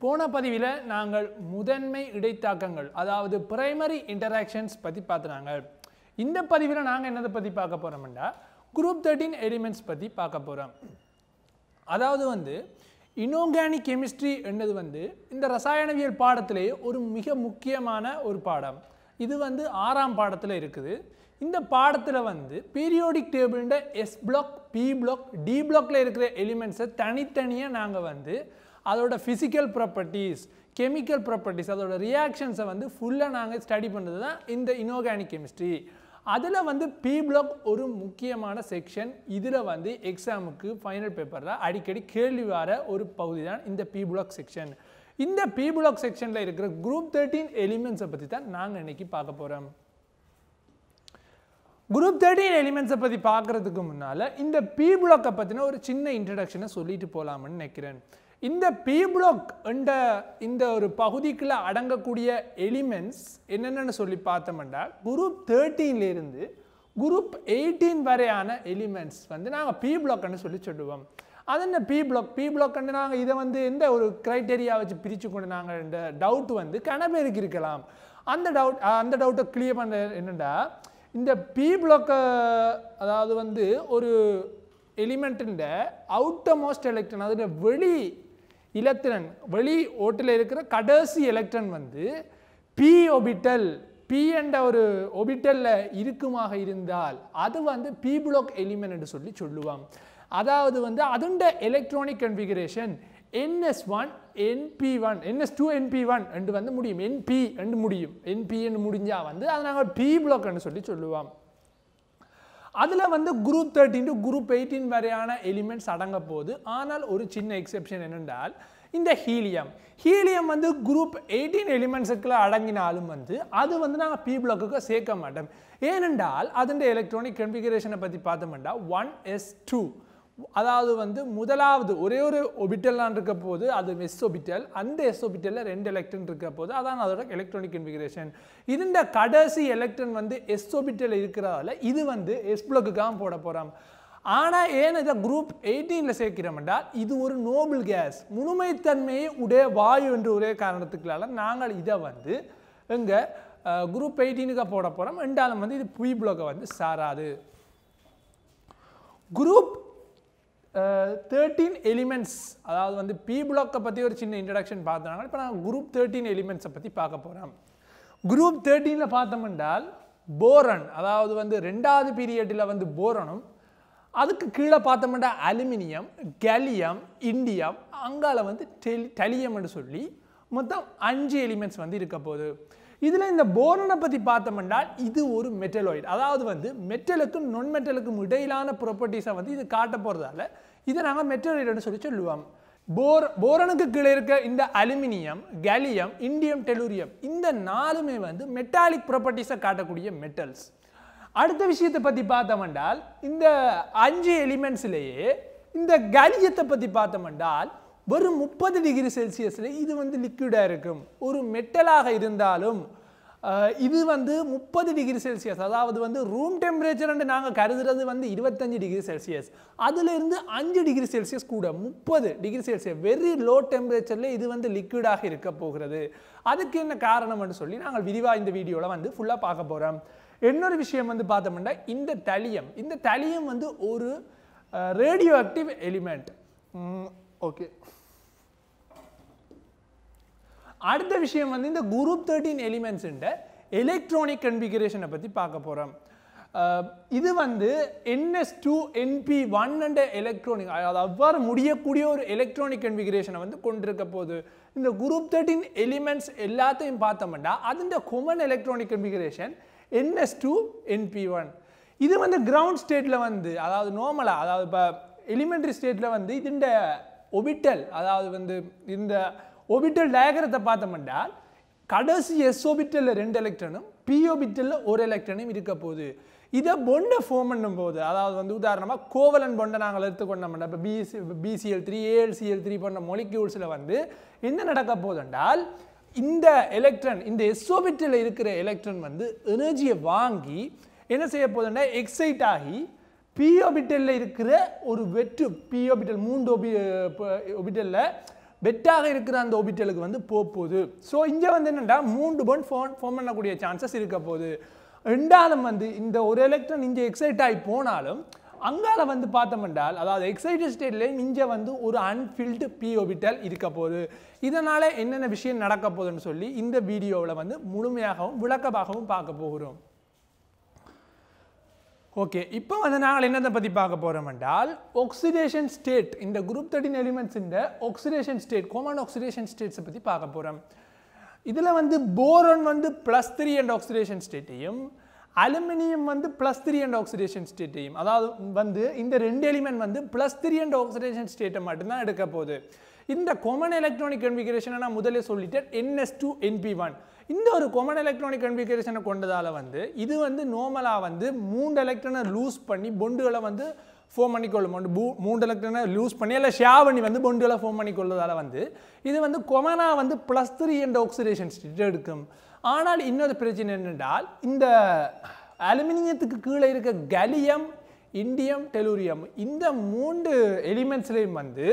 போன பதிவில் நாங்கள் முதன்மை இடைத்தாக்கங்கள் அதாவது பிரைமரி இன்டராக்ஷன்ஸ் பற்றி பார்த்துனாங்க இந்த பதிவில் நாங்கள் என்னதை பற்றி பார்க்க போகிறோம்னா குரூப் தேர்ட்டின் எலிமெண்ட்ஸ் பற்றி பார்க்க போகிறோம் அதாவது வந்து இனோர்கானிக் கெமிஸ்ட்ரி என்னது வந்து இந்த ரசாயனவியல் பாடத்திலேயே ஒரு மிக முக்கியமான ஒரு பாடம் இது வந்து ஆறாம் பாடத்தில் இருக்குது இந்த பாடத்தில் வந்து பீரியோடிக் டேபிள்ன்ற S block P block D பிளாக்ல இருக்கிற எலிமெண்ட்ஸை தனித்தனியாக நாங்கள் வந்து அதோட ஃபிசிக்கல் ப்ராப்பர்ட்டிஸ் கெமிக்கல் ப்ராப்பர்ட்டிஸ் அதோட ரியாக்ஷன்ஸை வந்து ஃபுல்லாக நாங்கள் ஸ்டடி பண்ணுறது தான் இந்த இனோர்கானிக் கெமிஸ்ட்ரி அதில் வந்து பி பிளாக் ஒரு முக்கியமான செக்ஷன் இதில் வந்து எக்ஸாமுக்கு ஃபைனல் பேப்பரில் அடிக்கடி கேள்வி வர ஒரு பகுதி தான் இந்த பி பிளாக் செக்ஷன் இந்த பி பிளாக் செக்ஷனில் இருக்கிற குரூப் தேர்ட்டீன் எலிமெண்ட்ஸை பற்றி தான் நாங்கள் இன்னைக்கு பார்க்க போகிறோம் குரூப் தேர்ட்டீன் எலிமெண்ட்ஸை பற்றி பார்க்குறதுக்கு முன்னால் இந்த பி பிளாக்கை பற்றின ஒரு சின்ன இன்ட்ரடக்ஷனை சொல்லிட்டு போகலாம்னு நினைக்கிறேன் இந்த பி பிளாக் என்ற இந்த ஒரு பகுதிக்குள்ள அடங்கக்கூடிய எலிமெண்ட்ஸ் என்னென்னு சொல்லி பார்த்தோம்னா குரூப் தேர்ட்டீன்லேருந்து குரூப் எயிட்டீன் வரையான எலிமெண்ட்ஸ் வந்து நாங்கள் பி பிளாக்னு சொல்லி சொல்லுவோம் அது என்ன பி பிளாக் பி பிளாக்னு நாங்கள் இதை வந்து எந்த ஒரு க்ரைட்டேரியா வச்சு பிரித்து கொண்டு நாங்கள் இந்த டவுட் வந்து கணபேருக்கு இருக்கலாம் அந்த டவுட் அந்த டவுட்டை கிளியர் பண்ண என்னென்னா இந்த பி பிளாக்கை அதாவது வந்து ஒரு எலிமெண்ட்டுன்ற அவுட்டர் மோஸ்ட் எலக்ட்ரன் அதில் வெளி இலக்ட்ரன் வெளி ஓட்டில் இருக்கிற கடைசி எலக்ட்ரன் வந்து பி ஒபிட்டல் பி என்ற ஒரு ஒபிட்டலில் இருக்குமாக இருந்தால் அது வந்து பி பிளாக் எலிமெண்ட் என்று சொல்லி சொல்லுவாங்க அதாவது வந்து அதுண்ட electronic configuration ns one np one ns two np one என்று வந்து முடியும் என்பி என்று முடியும் என்பி என்று முடிஞ்சால் வந்து அதை நாங்கள் பி பிளாக்னு சொல்லி சொல்லுவோம் அதில் வந்து group thirteen to group eighteen வரையான எலிமெண்ட்ஸ் அடங்க போகுது ஆனால் ஒரு சின்ன எக்ஸெப்ஷன் என்னென்றால் இந்த ஹீலியம் ஹீலியம் வந்து குரூப் எயிட்டீன் எலிமெண்ட்ஸுக்குள்ள அடங்கினாலும் வந்து அது வந்து நாங்கள் பி பிளாக்குக்கு சேர்க்க மாட்டோம் ஏனென்றால் அதன் எலக்ட்ரானிக் கன்ஃபிகரேஷனை பற்றி பார்த்தோம்னா ஒன் எஸ் டூ அதாவது வந்து முதலாவது ஒரே ஒரு ஒபிட்டல்லாம் இருக்க போது அது எஸ் ஒபிட்டல் அந்த எஸ் ஒபிட்டலில் ரெண்டு எலக்ட்ரன் இருக்க போது அதான் அதோட எலக்ட்ரானிக் கன்ஃபிகரேஷன் இதுண்ட கடைசி எலக்ட்ரன் வந்து எஸ் ஒபிட்டல் இருக்கிறதால இது வந்து எஸ் பிளாக்குக்காக போட போகிறோம் ஆனால் ஏன் இதை குரூப் எயிட்டீனில் சேர்க்கிறோம் என்றால் இது ஒரு நோபல் கேஸ் முழுமைத்தன்மையை உடைய வாயு என்ற ஒரே காரணத்துக்களால் நாங்கள் இதை வந்து எங்கள் குரூப் எயிட்டீனுக்கு போட போகிறோம் ரெண்டாலும் வந்து இது புய் பிளாக்கை வந்து சாராது குரூப் தேர்ட்டீன் எலிமெண்ட்ஸ் அதாவது வந்து பி பிளாக்கை பற்றி ஒரு சின்ன இன்ட்ரடக்ஷன் பார்த்தோம்னா இப்போ நான் குரூப் தேர்ட்டீன் எலிமெண்ட்ஸை பற்றி பார்க்க போகிறோம் குரூப் தேர்ட்டீனில் பார்த்தோம் என்றால் போரன் அதாவது வந்து ரெண்டாவது பீரியடில் வந்து போரனும் அதுக்கு கீழே பார்த்தோம்னா அலுமினியம் கேலியம் இண்டியம் அங்கால வந்து டெலி டெலியம்னு சொல்லி மொத்தம் அஞ்சு எலிமெண்ட்ஸ் வந்து இருக்க போகுது இதில் இந்த போரனை பற்றி பார்த்தோம்னா இது ஒரு மெட்டலாய்டு அதாவது வந்து மெட்டலுக்கும் நொன் மெட்டலுக்கும் இடையிலான ப்ராப்பர்ட்டிஸை வந்து இது காட்ட போகிறதால இதை நாங்கள் மெட்டலாய்டுன்னு சொல்லி சொல்லுவோம் போர் போரனுக்கு கீழே இருக்க இந்த அலுமினியம் கேலியம் இண்டியம் டெலூரியம் இந்த நாலுமே வந்து மெட்டாலிக் ப்ராப்பர்ட்டிஸை காட்டக்கூடிய மெட்டல்ஸ் அடுத்த விஷயத்தை பற்றி பார்த்தோம்னால் இந்த அஞ்சு எலிமெண்ட்ஸ்லேயே இந்த கலியத்தை பற்றி பார்த்தோம்னால் வெறும் முப்பது டிகிரி செல்சியஸில் இது வந்து லிக்விடாக இருக்கும் ஒரு மெட்டலாக இருந்தாலும் இது வந்து முப்பது டிகிரி செல்சியஸ் அதாவது வந்து ரூம் டெம்பரேச்சர்னு நாங்கள் கருதுறது வந்து இருபத்தஞ்சு டிகிரி செல்சியஸ் அதிலிருந்து அஞ்சு டிகிரி செல்சியஸ் கூட முப்பது டிகிரி செல்சியஸ் வெரி லோ டெம்பரேச்சரில் இது வந்து லிக்விடாக இருக்க போகிறது அதுக்கு என்ன காரணம்னு சொல்லி நாங்கள் விரிவாக இந்த வீடியோவில் வந்து ஃபுல்லாக பார்க்க போகிறோம் இன்னொரு விஷயம் வந்து பார்த்தோம்னா இந்த தலியம் இந்த தலியம் வந்து ஒரு ரேடியோ ஆக்டிவ் எலிமெண்ட் ஓகே அடுத்த விஷயம் வந்து இந்த குரூப் தேர்ட்டீன் எலிமெண்ட்ஸுன்ற எலக்ட்ரானிக் கன்ஃபிகரேஷனை பற்றி பார்க்க போகிறோம் இது வந்து ns two np one and electronic அதாவது அவ்வாறு முடியக்கூடிய ஒரு எலக்ட்ரானிக் கன்ஃபிகரேஷனை வந்து கொண்டிருக்க போது இந்த குரூப் தேர்ட்டின் எலிமெண்ட்ஸ் எல்லாத்தையும் பார்த்தோம்னா அதுன்ற common electronic configuration ns two np one இது வந்து கிரவுண்ட் ஸ்டேட்டில் வந்து அதாவது நார்மலாக அதாவது இப்போ எலிமெண்ட்ரி ஸ்டேட்டில் வந்து இதுண்ட ஒபிட்டல் அதாவது வந்து இந்த ஒபிட்டல் டயக்ரத்தை பார்த்தோம்னா கடைசி எஸ் ஒபிட்டலில் ரெண்டு எலக்ட்ரனும் பி ஒபிட்டலில் ஒரு எலக்ட்ரனும் இருக்க போகுது இதை பொண்டை ஃபார்ம் பண்ணும் போது அதாவது வந்து உதாரணமாக கோவலன் பொண்டை நாங்கள் எடுத்துக்கொண்டோம்னா இப்போ PC PCL three ALCL three போன்ற மொலிக்யூல்ஸில் வந்து என்ன நடக்க போகுதுன்றால் இந்த எலக்ட்ரன் இந்த எஸ்ஓபிட்டில் இருக்கிற எலக்ட்ரன் வந்து எனர்ஜியை வாங்கி என்ன செய்ய போகுதுன்னா எக்ஸைட் ஆகி பி ஆர்பிட்டலில் இருக்கிற ஒரு வெற்று பி ஆர்பிட்டல் மூன்று ஒபி ஒபிட்டலில் பெட்டாக இருக்கிற அந்த ஒபிட்டலுக்கு வந்து போக போகுது ஸோ இங்கே வந்து என்னென்னா மூன்று பண்ட் ஃபோன் ஃபார்ம் பண்ணக்கூடிய சான்சஸ் இருக்க போகுது ரெண்டாலும் வந்து இந்த ஒரு எலக்ட்ரான் இங்கே எக்ஸைட் ஆகி போனாலும் அங்கால வந்து பார்த்தோம்னால் அதாவது எக்ஸைட்டட் ஸ்டேட்லேயும் இங்கே வந்து ஒரு அன்ஃபில்டு பி ஒபிட்டல் இருக்க போகுது இதனால் என்னென்ன விஷயம் நடக்க போகுதுன்னு சொல்லி இந்த வீடியோவில் வந்து முழுமையாகவும் விளக்கமாகவும் பார்க்க போகிறோம் ஓகே இப்போ வந்து நாங்கள் என்னத்தை பற்றி பார்க்க போகிறோம் என்றால் ஆக்சிடேஷன் ஸ்டேட் இந்த குரூப் தேர்ட்டின் எலிமெண்ட்ஸ் இந்த ஆக்சிடேஷன் ஸ்டேட் காமன் ஆக்சிடேஷன் ஸ்டேட்ஸை பற்றி பார்க்க போகிறோம் இதில் வந்து போரான் வந்து ப்ளஸ் த்ரீ அண்ட் ஆக்சிடேஷன் ஸ்டேட்டையும் அலுமினியம் வந்து ப்ளஸ் த்ரீ அண்ட் ஆக்சிடேஷன் ஸ்டேட்டையும் அதாவது வந்து இந்த ரெண்டு எலிமெண்ட் வந்து ப்ளஸ் த்ரீ அண்ட் ஆக்சிடேஷன் ஸ்டேட்டை மட்டும்தான் எடுக்க போகுது இந்த காமன் எலக்ட்ரானிக் கன்ஃபிகரேஷனை நான் முதலே சொல்லிட்டேன் என்எஸ் டூ என்பி ஒன் இந்த ஒரு காமன் எலக்ட்ரானிக் கன்ஃபிகரேஷனை கொண்டதால் வந்து இது வந்து நார்மலாக வந்து மூன்று எலக்ட்ரானை லூஸ் பண்ணி பொண்டுகளை வந்து ஃபோம் பண்ணிக்கொள்ளும் ஒன்று பூ மூன்று எலக்ட்ரானை லூஸ் பண்ணி இல்லை ஷேர் பண்ணி வந்து பொண்டுகளை ஃபோம் பண்ணிக்கொள்வதால் வந்து இது வந்து கொமனாக வந்து ப்ளஸ் த்ரீ என்ற ஆக்சிடேஷன் ஸ்டேட் எடுக்கும் ஆனால் இன்னொரு பிரச்சனை என்னென்றால் இந்த அலுமினியத்துக்கு கீழே இருக்க கலியம் இண்டியம் டெலூரியம் இந்த மூன்று எலிமெண்ட்ஸ்லேயும் வந்து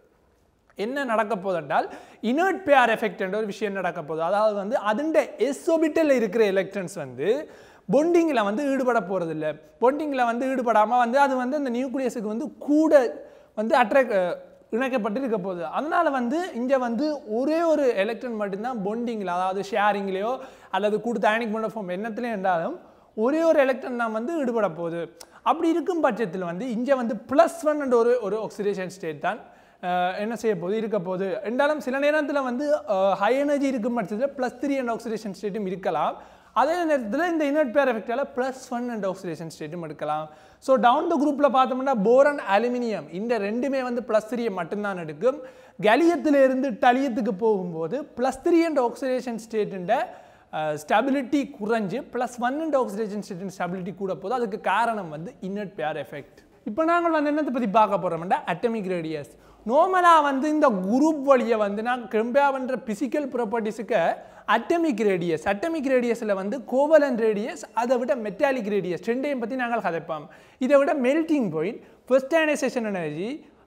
என்ன நடக்க போகுது என்றால் இனர்ட் பேர் எஃபெக்ட் என்ற ஒரு விஷயம் நடக்க போகுது அதாவது வந்து அதுண்ட எஸ்ஓபிட்டல் இருக்கிற எலக்ட்ரன்ஸ் வந்து பொண்டிங்கில் வந்து ஈடுபட போகிறது இல்லை பொண்டிங்கில் வந்து ஈடுபடாமல் வந்து அது வந்து அந்த நியூக்ளியஸுக்கு வந்து கூட வந்து அட்ராக்ட் இணைக்கப்பட்டு இருக்க போகுது அதனால் வந்து இங்கே வந்து ஒரே ஒரு எலக்ட்ரன் மட்டும்தான் பொண்டிங்கில் அதாவது ஷேரிங்லேயோ அல்லது கொடுத்த அயனிக் மோனோஃபார்ம் என்னத்துலேயும் இருந்தாலும் ஒரே ஒரு எலக்ட்ரன் தான் வந்து ஈடுபட போகுது அப்படி இருக்கும் பட்சத்தில் வந்து இங்கே வந்து ப்ளஸ் ஒன் என்ற ஒரு ஒரு ஆக்சிடேஷன் ஸ்டேட் தான் என்ன செய்ய போகுது இருக்க போகுது ரெண்டாலும் சில நேரத்தில் வந்து ஹை எனர்ஜி இருக்கும் பட்சத்தில் ப்ளஸ் த்ரீ அண்ட் ஆக்சிடேஷன் ஸ்டேட்டும் இருக்கலாம் அதே நேரத்தில் இந்த இனட் பேர் எஃபெக்டால் ப்ளஸ் ஒன் அண்ட் ஆக்சிடேஷன் ஸ்டேட்டும் எடுக்கலாம் ஸோ டவுன் த குரூப்பில் பார்த்தோம்னா போரன் அலுமினியம் இந்த ரெண்டுமே வந்து ப்ளஸ் த்ரீயை மட்டும்தான் எடுக்கும் கலியத்திலிருந்து டலியத்துக்கு போகும்போது ப்ளஸ் த்ரீ அண்ட் ஆக்சிடேஷன் ஸ்டேட்டுன்ற ஸ்டெபிலிட்டி குறைஞ்சு ப்ளஸ் ஒன் அண்ட் ஆக்சிடேஷன் ஸ்டேட்டின் ஸ்டெபிலிட்டி கூட போகுது அதுக்கு காரணம் வந்து இன்னட் பேர் எஃபெக்ட் இப்போ நாங்கள் வந்து என்னத்தை பற்றி பார்க்க போகிறோம்னா அட்டமிக் ரேடியஸ் நார்மலாக வந்து இந்த குரூப் வழியை வந்து நான் கம்பேர் பண்ணுற பிசிக்கல் ப்ராப்பர்ட்டிஸுக்கு அட்டமிக் ரேடியஸ் அட்டமிக் ரேடியஸில் வந்து கோவலன் ரேடியஸ் அதை விட மெட்டாலிக் ரேடியஸ் ரெண்டையும் பற்றி நாங்கள் கதைப்போம் இதை விட melting point first ionisation energy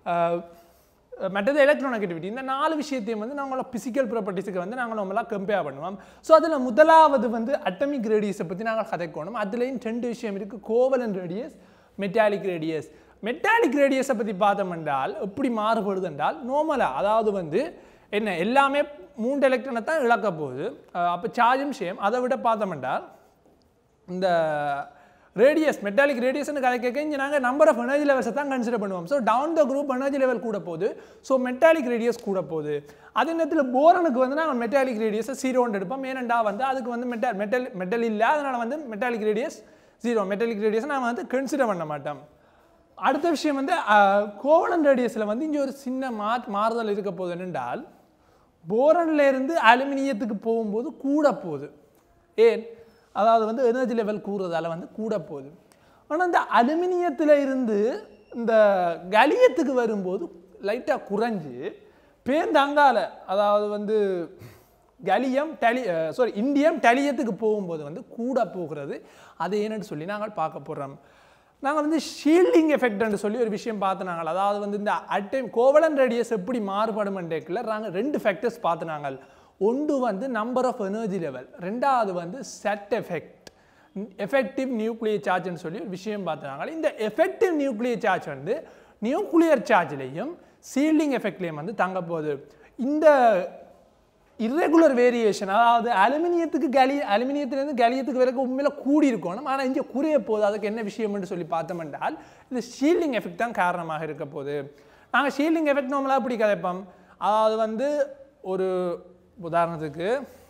மற்றது எலக்ட்ரானிக் இந்த நாலு விஷயத்தையும் வந்து நாங்களோட பிசிக்கல் ப்ராப்பர்ட்டிஸுக்கு வந்து நாங்கள் நம்மளாம் கம்பேர் பண்ணுவோம் ஸோ அதில் முதலாவது வந்து அட்டமிக் ரேடியஸை பற்றி நாங்கள் கதைக்கணும் அதுலேயும் ரெண்டு விஷயம் இருக்குது covalent radius metallic radius metallic ரேடியஸை பற்றி பார்த்தோம் என்றால் எப்படி மாறுபடுது என்றால் நோமலாக அதாவது வந்து என்ன எல்லாமே மூன்று எலக்ட்ரானை தான் இழக்க போகுது அப்போ சார்ஜும் சேம் அதை விட பார்த்தோம் என்றால் இந்த ரேடியஸ் மெட்டாலிக் ரேடியஸ்னு கதை கேட்க இங்கே நாங்கள் நம்பர் ஆஃப் எனர்ஜி லெவல்ஸை தான் கன்சிடர் பண்ணுவோம் so down the group energy level கூட போகுது ஸோ மெட்டாலிக் ரேடியஸ் கூட போகுது அதே நேரத்தில் போரனுக்கு வந்து நாங்கள் மெட்டாலிக் ரேடியஸை ஜீரோன்னு எடுப்போம் ஏனண்டா வந்து அதுக்கு வந்து மெட்டல் மெட்டல் மெட்டல் இல்லை அதனால் வந்து metallic radius zero metallic radius நாங்கள் வந்து கன்சிடர் பண்ண மாட்டோம் அடுத்த விஷயம் வந்து கோவலன் ரேடியஸில் வந்து இங்கே ஒரு சின்ன மா மாறுதல் இருக்க போகுது என்னென்றால் போரன்ல இருந்து அலுமினியத்துக்கு போகும்போது கூட போகுது ஏன் அதாவது வந்து எனர்ஜி லெவல் கூறுறதால வந்து கூட போகுது ஆனால் இந்த அலுமினியத்தில் இருந்து இந்த கலியத்துக்கு வரும்போது லைட்டாக குறைஞ்சு பேர்ந்தாங்கால அதாவது வந்து கலியம் டலி சாரி இந்தியம் டலியத்துக்கு போகும்போது வந்து கூட போகிறது அது ஏன்னு சொல்லி நாங்கள் பார்க்க போகிறோம் நாங்கள் வந்து ஷீல்டிங் எஃபெக்ட்னு சொல்லி ஒரு விஷயம் பார்த்துனாங்க அதாவது வந்து இந்த அட்டைம் கோவலன் ரேடியஸ் எப்படி மாறுபடும் டேக்கில் நாங்கள் ரெண்டு ஃபேக்டர்ஸ் பார்த்துனாங்க ஒன்று வந்து நம்பர் ஆஃப் எனர்ஜி லெவல் ரெண்டாவது வந்து செட் எஃபெக்ட் எஃபெக்டிவ் நியூக்ளியர் சார்ஜ்னு சொல்லி ஒரு விஷயம் பார்த்துனாங்க இந்த எஃபெக்டிவ் நியூக்ளியர் சார்ஜ் வந்து நியூக்ளியர் சார்ஜ்லேயும் சீல்டிங் எஃபெக்ட்லேயும் வந்து தங்க போகுது இந்த இர்ரெகுலர் வேரியேஷன் அதாவது அலுமினியத்துக்கு கலி அலுமினியத்துலேருந்து கலியத்துக்கு வரைக்கும் உண்மையில் கூடி இருக்கணும் ஆனால் இங்கே குறைய போகுது அதுக்கு என்ன விஷயம்னு சொல்லி பார்த்தோம் என்றால் இந்த ஷீல்டிங் எஃபெக்ட் தான் காரணமாக இருக்க போகுது நாங்கள் ஷீல்டிங் எஃபெக்ட் நம்மளாக எப்படி கதைப்போம் அதாவது வந்து ஒரு உதாரணத்துக்கு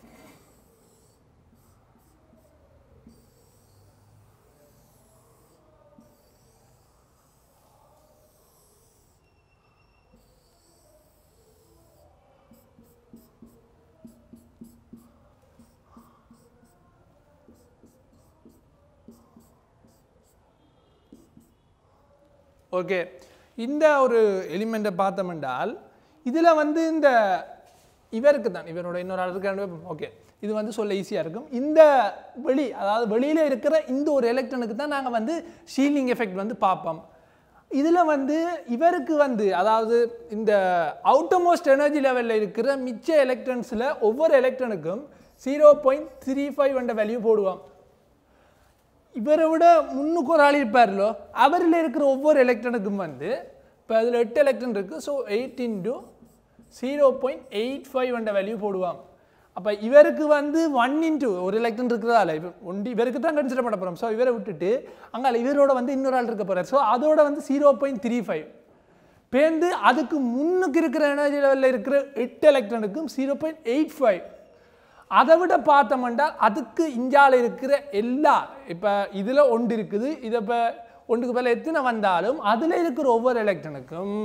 ஓகே இந்த ஒரு எலிமெண்ட்டை பார்த்தோம் என்றால் இதில் வந்து இந்த இவருக்கு தான் இவரோட இன்னொரு ஆளுக்கு ஓகே இது வந்து சொல்ல ஈஸியாக இருக்கும் இந்த வெளி அதாவது வெளியில் இருக்கிற இந்த ஒரு எலக்ட்ரானுக்கு தான் நாங்கள் வந்து ஷீல்டிங் எஃபெக்ட் வந்து பார்ப்போம் இதில் வந்து இவருக்கு வந்து அதாவது இந்த அவுட்டமோஸ்ட் எனர்ஜி லெவலில் இருக்கிற மிச்ச எலக்ட்ரான்ஸில் ஒவ்வொரு எலக்ட்ரானுக்கும் ஜீரோ பாயிண்ட் த்ரீ ஃபைவ் என்ற வேல்யூ போடுவான் இவரை விட முன்னுக்கு ஒரு ஆள் இருப்பார்லோ அவரில் இருக்கிற ஒவ்வொரு எலக்ட்ரானுக்கும் வந்து இப்போ அதில் எட்டு எலக்ட்ரான் இருக்குது so eight into zero point eight five என்ற வேல்யூ போடுவான் அப்போ இவருக்கு வந்து ஒன் இன்ட்டு ஒரு எலக்ட்ரான் இருக்கிறதால இப்போ ஒண்டி இவருக்கு தான் கன்சிடர் பண்ண போகிறோம் ஸோ இவரை விட்டுட்டு அங்கே இவரோட வந்து இன்னொரு ஆள் இருக்க போகிறார் ஸோ அதோட வந்து ஜீரோ பாயிண்ட் த்ரீ ஃபைவ் பேருந்து அதுக்கு முன்னுக்கு இருக்கிற எனர்ஜி லெவலில் இருக்கிற எட்டு எலக்ட்ரானுக்கும் ஜீரோ பாயிண்ட் எயிட் ஃபைவ் அதை விட பார்த்தோம்னா அதுக்கு இந்தியாவில் இருக்கிற எல்லா இப்போ இதில் ஒன்று இருக்குது இதை இப்போ ஒன்றுக்கு மேலே எத்தனை வந்தாலும் அதில் இருக்கிற ஒவ்வொரு எலக்ட்ரானுக்கும்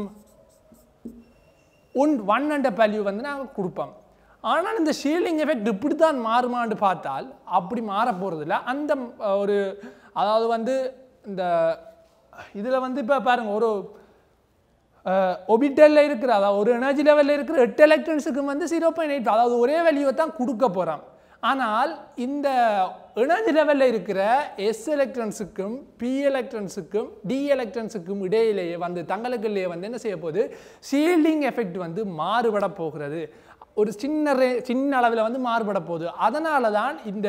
ஒன் ஒன் அண்ட் வேல்யூ வந்து நாங்கள் கொடுப்போம் ஆனால் இந்த ஷீல்டிங் எஃபெக்ட் இப்படி தான் மாறுமான்னு பார்த்தால் அப்படி மாற போகிறதில்ல அந்த அஹ், ஒரு அதாவது வந்து இந்த இதில் வந்து இப்போ பாருங்கள் ஒரு ஒபிட்டலில் இருக்கிற அதாவது ஒரு எனர்ஜி லெவலில் இருக்கிற எட்டு எலக்ட்ரான்ஸுக்கு வந்து ஜீரோ பாயிண்ட் எயிட் அதாவது ஒரே வேல்யூவை தான் கொடுக்க போகிறோம் ஆனால் இந்த எனர்ஜி லெவலில் இருக்கிற எஸ் எலக்ட்ரான்ஸுக்கும் பி எலக்ட்ரான்ஸுக்கும் டி எலக்ட்ரான்ஸுக்கும் இடையிலேயே வந்து தங்களுக்குள்ளேயே வந்து என்ன செய்ய போகுது ஷீல்டிங் எஃபெக்ட் வந்து மாறுபட போகிறது ஒரு சின்ன ரே சின்ன அளவில் வந்து மாறுபட போகுது அதனால தான் இந்த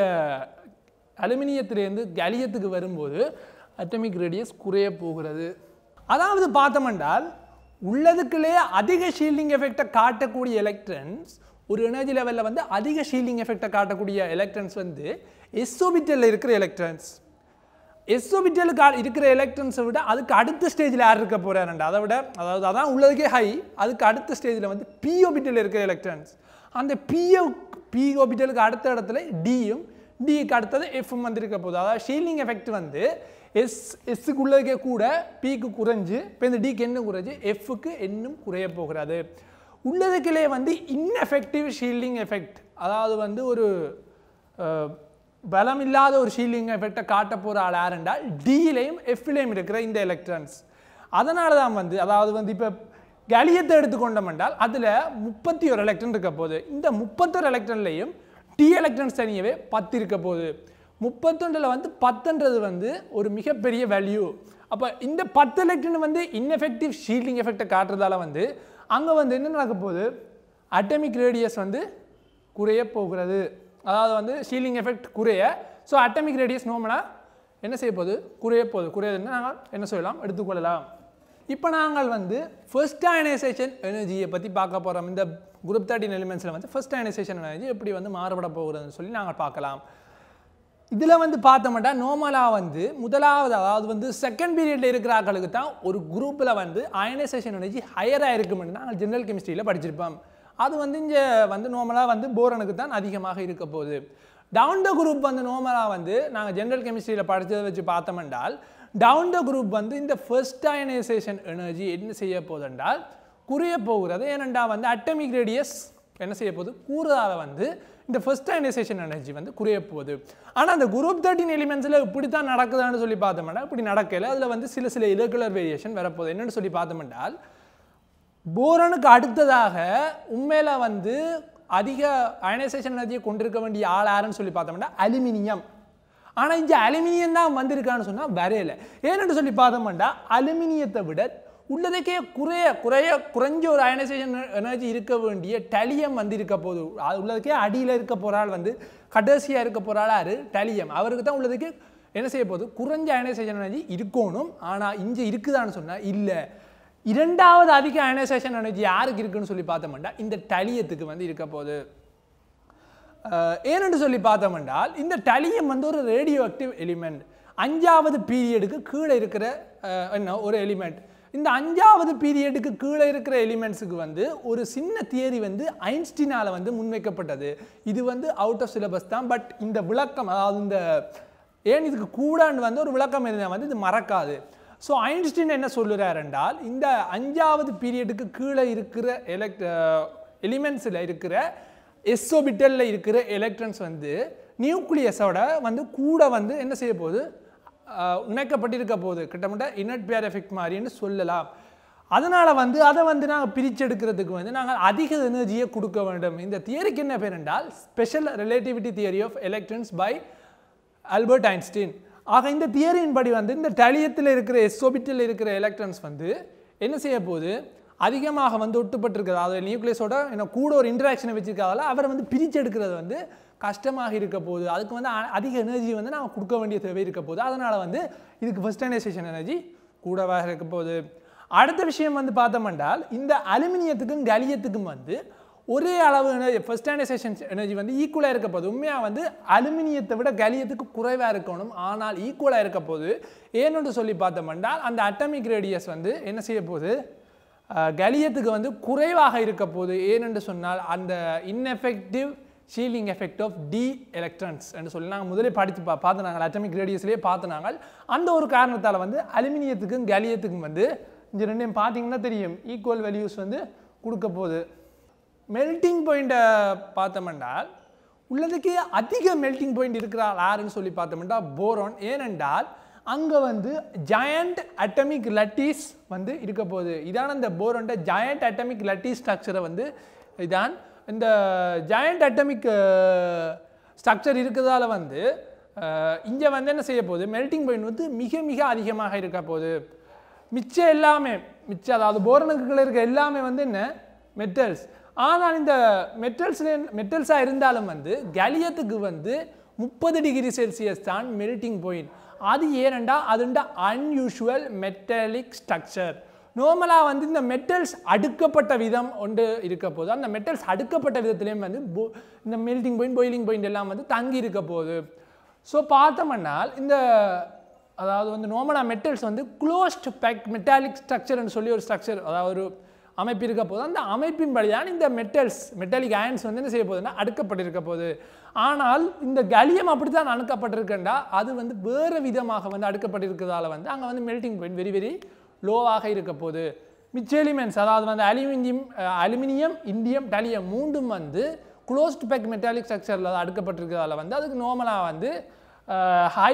அலுமினியத்திலேருந்து கலியத்துக்கு வரும்போது அட்டமிக் ரேடியஸ் குறைய போகிறது அதாவது பார்த்தோம்னால் உள்ளதுக்குள்ளே அதிக ஷீல்டிங் எஃபெக்டை காட்டக்கூடிய எலக்ட்ரன்ஸ் ஒரு எனர்ஜி லெவலில் வந்து அதிக ஷீல்டிங் எஃபெக்டை காட்டக்கூடிய எலக்ட்ரன்ஸ் வந்து எஸ்ஓபிட்டலில் இருக்கிற எலக்ட்ரன்ஸ் எஸ்ஓபிட்டலுக்கு இருக்கிற எலக்ட்ரன்ஸை விட அதுக்கு அடுத்த ஸ்டேஜில் யார் இருக்க போகிறாருண்டா அதை விட அதாவது அதான் உள்ளதுக்கே ஹை அதுக்கு அடுத்த ஸ்டேஜில் வந்து பி ஓபிட்டல் இருக்கிற எலக்ட்ரான்ஸ் அந்த பிஓ பி ஓபிட்டலுக்கு அடுத்த இடத்துல டியும் டிக்கு அடுத்தது எஃப்எம் வந்திருக்க போகுது அதாவது ஷீலிங் எஃபெக்ட் வந்து எஸ் எஸ்ஸுக்கு உள்ளதுக்கே கூட பிக்கு குறைஞ்சு இப்போ இந்த டிக்கு என்ன குறைஞ்சு எஃப்க்கு இன்னும் குறைய போகிறது உள்ளதுக்குள்ளே வந்து இன்எஃபெக்டிவ் ஷீல்டிங் எஃபெக்ட் அதாவது வந்து ஒரு அஹ், பலம் இல்லாத ஒரு ஷீல்டிங் எஃபெக்டை காட்ட போகிற ஆள் யாருண்டா டியிலையும் எஃப்லையும் இருக்கிற இந்த எலக்ட்ரான்ஸ் அதனால தான் வந்து அதாவது வந்து இப்போ கலியத்தை எடுத்துக்கொண்டோம் என்றால் அதில் முப்பத்தி ஒரு எலக்ட்ரான் இருக்க போகுது இந்த முப்பத்தொரு எலக்ட்ரான்லையும் டி எலக்ட்ரான்ஸ் தனியவே பத்து இருக்க போகுது முப்பத்தொன்றில் வந்து பத்துன்றது வந்து ஒரு மிகப்பெரிய வேல்யூ அப்போ இந்த பத்து எலக்ட்ரான் வந்து இன்எஃபெக்டிவ் ஷீல்டிங் எஃபெக்டை காட்டுறதால வந்து அங்கே வந்து என்ன நடக்க போகுது அட்டமிக் ரேடியஸ் வந்து குறைய போகிறது அதாவது வந்து ஷீலிங் எஃபெக்ட் குறைய ஸோ அட்டமிக் ரேடியஸ் நோமலாக என்ன செய்ய போகுது குறைய போகுது குறையுதுன்னு நாங்கள் என்ன சொல்லலாம் எடுத்துக்கொள்ளலாம் இப்போ நாங்கள் வந்து ஃபர்ஸ்ட் அயனைசேஷன் எனர்ஜியை பற்றி பார்க்க போகிறோம் இந்த குரூப் தேர்ட்டின் எலிமெண்ட்ஸில் வந்து ஃபர்ஸ்ட் அயனைசேஷன் எனர்ஜி எப்படி வந்து மாறுபட போகிறதுன்னு சொல்லி நாங்கள் பார்க்கலாம் இதில் வந்து பார்த்தோம்னா நோமலாக வந்து முதலாவது அதாவது வந்து செகண்ட் பீரியடில் இருக்கிற ஆட்களுக்கு தான் ஒரு குரூப்பில் வந்து அயனைசேஷன் எனர்ஜி ஹையராக இருக்குமென்னு நாங்கள் ஜெனரல் கெமிஸ்ட்ரியில் படிச்சிருப்போம் அது வந்து இங்கே வந்து நோமலாக வந்து போரனுக்கு தான் அதிகமாக இருக்க போகுது டவுன் த குரூப் வந்து நோமலாக வந்து நாங்கள் ஜெனரல் கெமிஸ்ட்ரியில் படித்ததை வச்சு பார்த்தோம் என்றால் டவுன் த குரூப் வந்து இந்த ஃபர்ஸ்ட் அயனைசேஷன் எனர்ஜி என்ன செய்ய போகுதுன்றால் குறைய போகிறது ஏனெண்டா வந்து அட்டமிக் ரேடியஸ் என்ன செய்ய போகுது கூறுதால வந்து இந்த ஃபர்ஸ்ட் அயனைசேஷன் எனர்ஜி வந்து குறைய போகுது ஆனால் அந்த குரூப் தேர்ட்டின் எலிமெண்ட்ஸில் இப்படி தான் நடக்குதான்னு சொல்லி பார்த்தோம்னா இப்படி நடக்கல அதில் வந்து சில சில இலகுலர் வேரியேஷன் வரப்போகுது என்னன்னு சொல்லி பார்த்தோம்னால் போரனுக்கு அடுத்ததாக உண்மையில வந்து அதிக அயனைசேஷன் எனர்ஜியை கொண்டிருக்க வேண்டிய ஆள் யாருன்னு சொல்லி பார்த்தோம்னா அலுமினியம் ஆனால் இங்கே அலுமினியம் தான் வந்திருக்கான்னு சொன்னால் வரையல ஏன்னு சொல்லி பார்த்தோம்னா அலுமினியத்தை விட உள்ளதுக்கே குறைய குறைய குறைஞ்ச ஒரு அயனைசேஷன் எனர்ஜி இருக்க வேண்டிய டலியம் வந்து இருக்க போகுது அது உள்ளதுக்கே அடியில் இருக்க போகிறாள் வந்து கடைசியாக இருக்க போகிறாள் யாரு டலியம் அவருக்கு தான் உள்ளதுக்கு என்ன செய்ய போகுது குறைஞ்ச அயனைசேஷன் எனர்ஜி இருக்கணும் ஆனால் இங்கே இருக்குதான்னு சொன்னால் இல்லை இரண்டாவது அதிக அயனைசேஷன் எனர்ஜி யாருக்கு இருக்குன்னு சொல்லி பார்த்தோம்னா இந்த டலியத்துக்கு வந்து இருக்க போகுது அஹ், ஏனென்று சொல்லி பார்த்தோம் என்றால் இந்த டலியம் வந்து ஒரு ரேடியோ ஆக்டிவ் எலிமெண்ட் அஞ்சாவது பீரியடுக்கு கீழே இருக்கிற அஹ், என்ன ஒரு எலிமெண்ட் இந்த அஞ்சாவது பீரியடுக்கு கீழே இருக்கிற எலிமெண்ட்ஸுக்கு வந்து ஒரு சின்ன தியரி வந்து ஐன்ஸ்டீனால் வந்து முன்வைக்கப்பட்டது இது வந்து அவுட் ஆஃப் சிலபஸ் தான் பட் இந்த விளக்கம் அதாவது இந்த ஏன் இதுக்கு கூடான்னு வந்து ஒரு விளக்கம் இருந்தால் வந்து இது மறக்காது ஸோ ஐன்ஸ்டீன் என்ன சொல்லுறார் என்றால் இந்த அஞ்சாவது பீரியடுக்கு கீழே இருக்கிற எலக்ட் எலிமெண்ட்ஸில் இருக்கிற எஸ்ஓபிட்டலில் இருக்கிற எலக்ட்ரான்ஸ் வந்து நியூக்ளியஸோட வந்து கூட வந்து என்ன செய்ய போகுது அஹ், இணைக்கப்பட்டிருக்க போகுது கிட்டத்தட்ட இனட் பேர் எஃபெக்ட் மாதிரின்னு சொல்லலாம் அதனால் வந்து அதை வந்து நாங்கள் பிரிச்செடுக்கிறதுக்கு வந்து நாங்கள் அதிக எனர்ஜியை கொடுக்க வேண்டும் இந்த தியரிக்கு என்ன பேர் என்றால் special relativity theory of electrons by Albert Einstein ஆக இந்த தியரியின் படி வந்து இந்த டலியத்தில் இருக்கிற எஸ்ஓபிட்டில் இருக்கிற எலக்ட்ரான்ஸ் வந்து என்ன செய்ய போகுது அதிகமாக வந்து ஒட்டுப்பட்டிருக்கிறது அதாவது நியூக்ளியஸோட என்ன கூட ஒரு இன்டராக்ஷனை வச்சிருக்கிறதால அவரை வந்து பிரித்து எடுக்கிறது வந்து கஷ்டமாக இருக்க போகுது அதுக்கு வந்து அ- அதிக எனர்ஜி வந்து நம்ம கொடுக்க வேண்டிய தேவை இருக்க போகுது அதனால் வந்து இதுக்கு வெஸ்டர்னைசேஷன் எனர்ஜி கூடவாக இருக்க போகுது அடுத்த விஷயம் வந்து பார்த்தோம்னால் இந்த அலுமினியத்துக்கும் கலியத்துக்கும் வந்து ஒரே அளவு எனர்ஜி ஃபர்ஸ்டானைசேஷன் எனர்ஜி வந்து ஈக்குவலாக இருக்க போகுது உண்மையாக வந்து அலுமினியத்தை விட கலியத்துக்கு குறைவாக இருக்கணும் ஆனால் ஈக்குவலாக இருக்க போது ஏன்னு சொல்லி பார்த்தோம்னா அந்த அட்டமிக் ரேடியஸ் வந்து என்ன செய்ய போகுது அஹ், கலியத்துக்கு வந்து குறைவாக இருக்க போகுது ஏனென்று சொன்னால் அந்த ineffective shielding effect of D electrons என்று சொல்லி நாங்கள் முதலே படித்து பா பார்த்து நாங்கள் அட்டமிக் ரேடியஸ்லேயே பார்த்து நாங்கள் அந்த ஒரு காரணத்தால் வந்து அலுமினியத்துக்கும் கலியத்துக்கும் வந்து இந்த ரெண்டையும் பார்த்தீங்கன்னா தெரியும் ஈக்குவல் வேல்யூஸ் வந்து கொடுக்க போகுது மெல்டிங் பாயிண்ட்டை பார்த்தோம்னால் உள்ளதுக்கே அதிக மெல்டிங் பாயிண்ட் இருக்கிறார் யாருன்னு சொல்லி பார்த்தோம்னா போரோன் ஏனென்றால் அங்கே வந்து ஜாயண்ட் அட்டமிக் லட்டீஸ் வந்து இருக்க போகுது இதான இந்த போரோன்ட ஜாயண்ட் அட்டமிக் லட்டீஸ் ஸ்ட்ரக்சரை வந்து இதான் இந்த ஜாயண்ட் அட்டமிக் ஸ்ட்ரக்சர் இருக்கிறதால வந்து இங்கே வந்து என்ன செய்ய போகுது மெல்டிங் பாயிண்ட் வந்து மிக மிக அதிகமாக இருக்க போகுது மிச்சம் எல்லாமே மிச்சம் அதாவது போரனுக்குள்ள இருக்க எல்லாமே வந்து என்ன மெட்டல்ஸ் ஆனால் இந்த மெட்டல்ஸ்ல மெட்டல்ஸாக இருந்தாலும் வந்து கலியத்துக்கு வந்து முப்பது டிகிரி செல்சியஸ் தான் மெல்டிங் பாயிண்ட் அது ஏனண்டா அதுண்ட அன்யூஷுவல் மெட்டலிக் ஸ்ட்ரக்சர் நார்மலாக வந்து இந்த மெட்டல்ஸ் அடுக்கப்பட்ட விதம் ஒன்று இருக்க போது அந்த மெட்டல்ஸ் அடுக்கப்பட்ட விதத்துலேயும் வந்து bo- இந்த மெல்டிங் பாயிண்ட் பாயிலிங் பாயிண்ட் எல்லாம் வந்து தங்கி இருக்க போகுது ஸோ பார்த்தோம்னால் இந்த அதாவது வந்து நார்மலாக மெட்டல்ஸ் வந்து க்ளோஸ்ட் பேக் மெட்டாலிக் ஸ்ட்ரக்சர்னு சொல்லி ஒரு ஸ்ட்ரக்சர் அதாவது ஒரு அமைப்பு இருக்க போது அந்த அமைப்பின் படிதான் இந்த மெட்டல்ஸ் மெட்டாலிக் அயன்ஸ் வந்து என்ன செய்ய போகுதுன்னா அடுக்கப்பட்டிருக்க போகுது ஆனால் இந்த கலியம் அப்படி தான் அடுக்கப்பட்டிருக்கேன்டா அது வந்து வேறு விதமாக வந்து அடுக்கப்பட்டிருக்கிறதால வந்து அங்கே வந்து மெல்டிங் பாயிண்ட் வெரி வெரி லோவாக இருக்க போகுது மிச்ச எலிமெண்ட்ஸ் அதாவது வந்து அலுமினியம் அலுமினியம் இண்டியம் டலியம் மூண்டும் வந்து க்ளோஸ்ட் பேக் மெட்டாலிக் ஸ்ட்ரக்சரில் அடுக்கப்பட்டிருக்கிறதால வந்து அதுக்கு நார்மலாக வந்து ஹை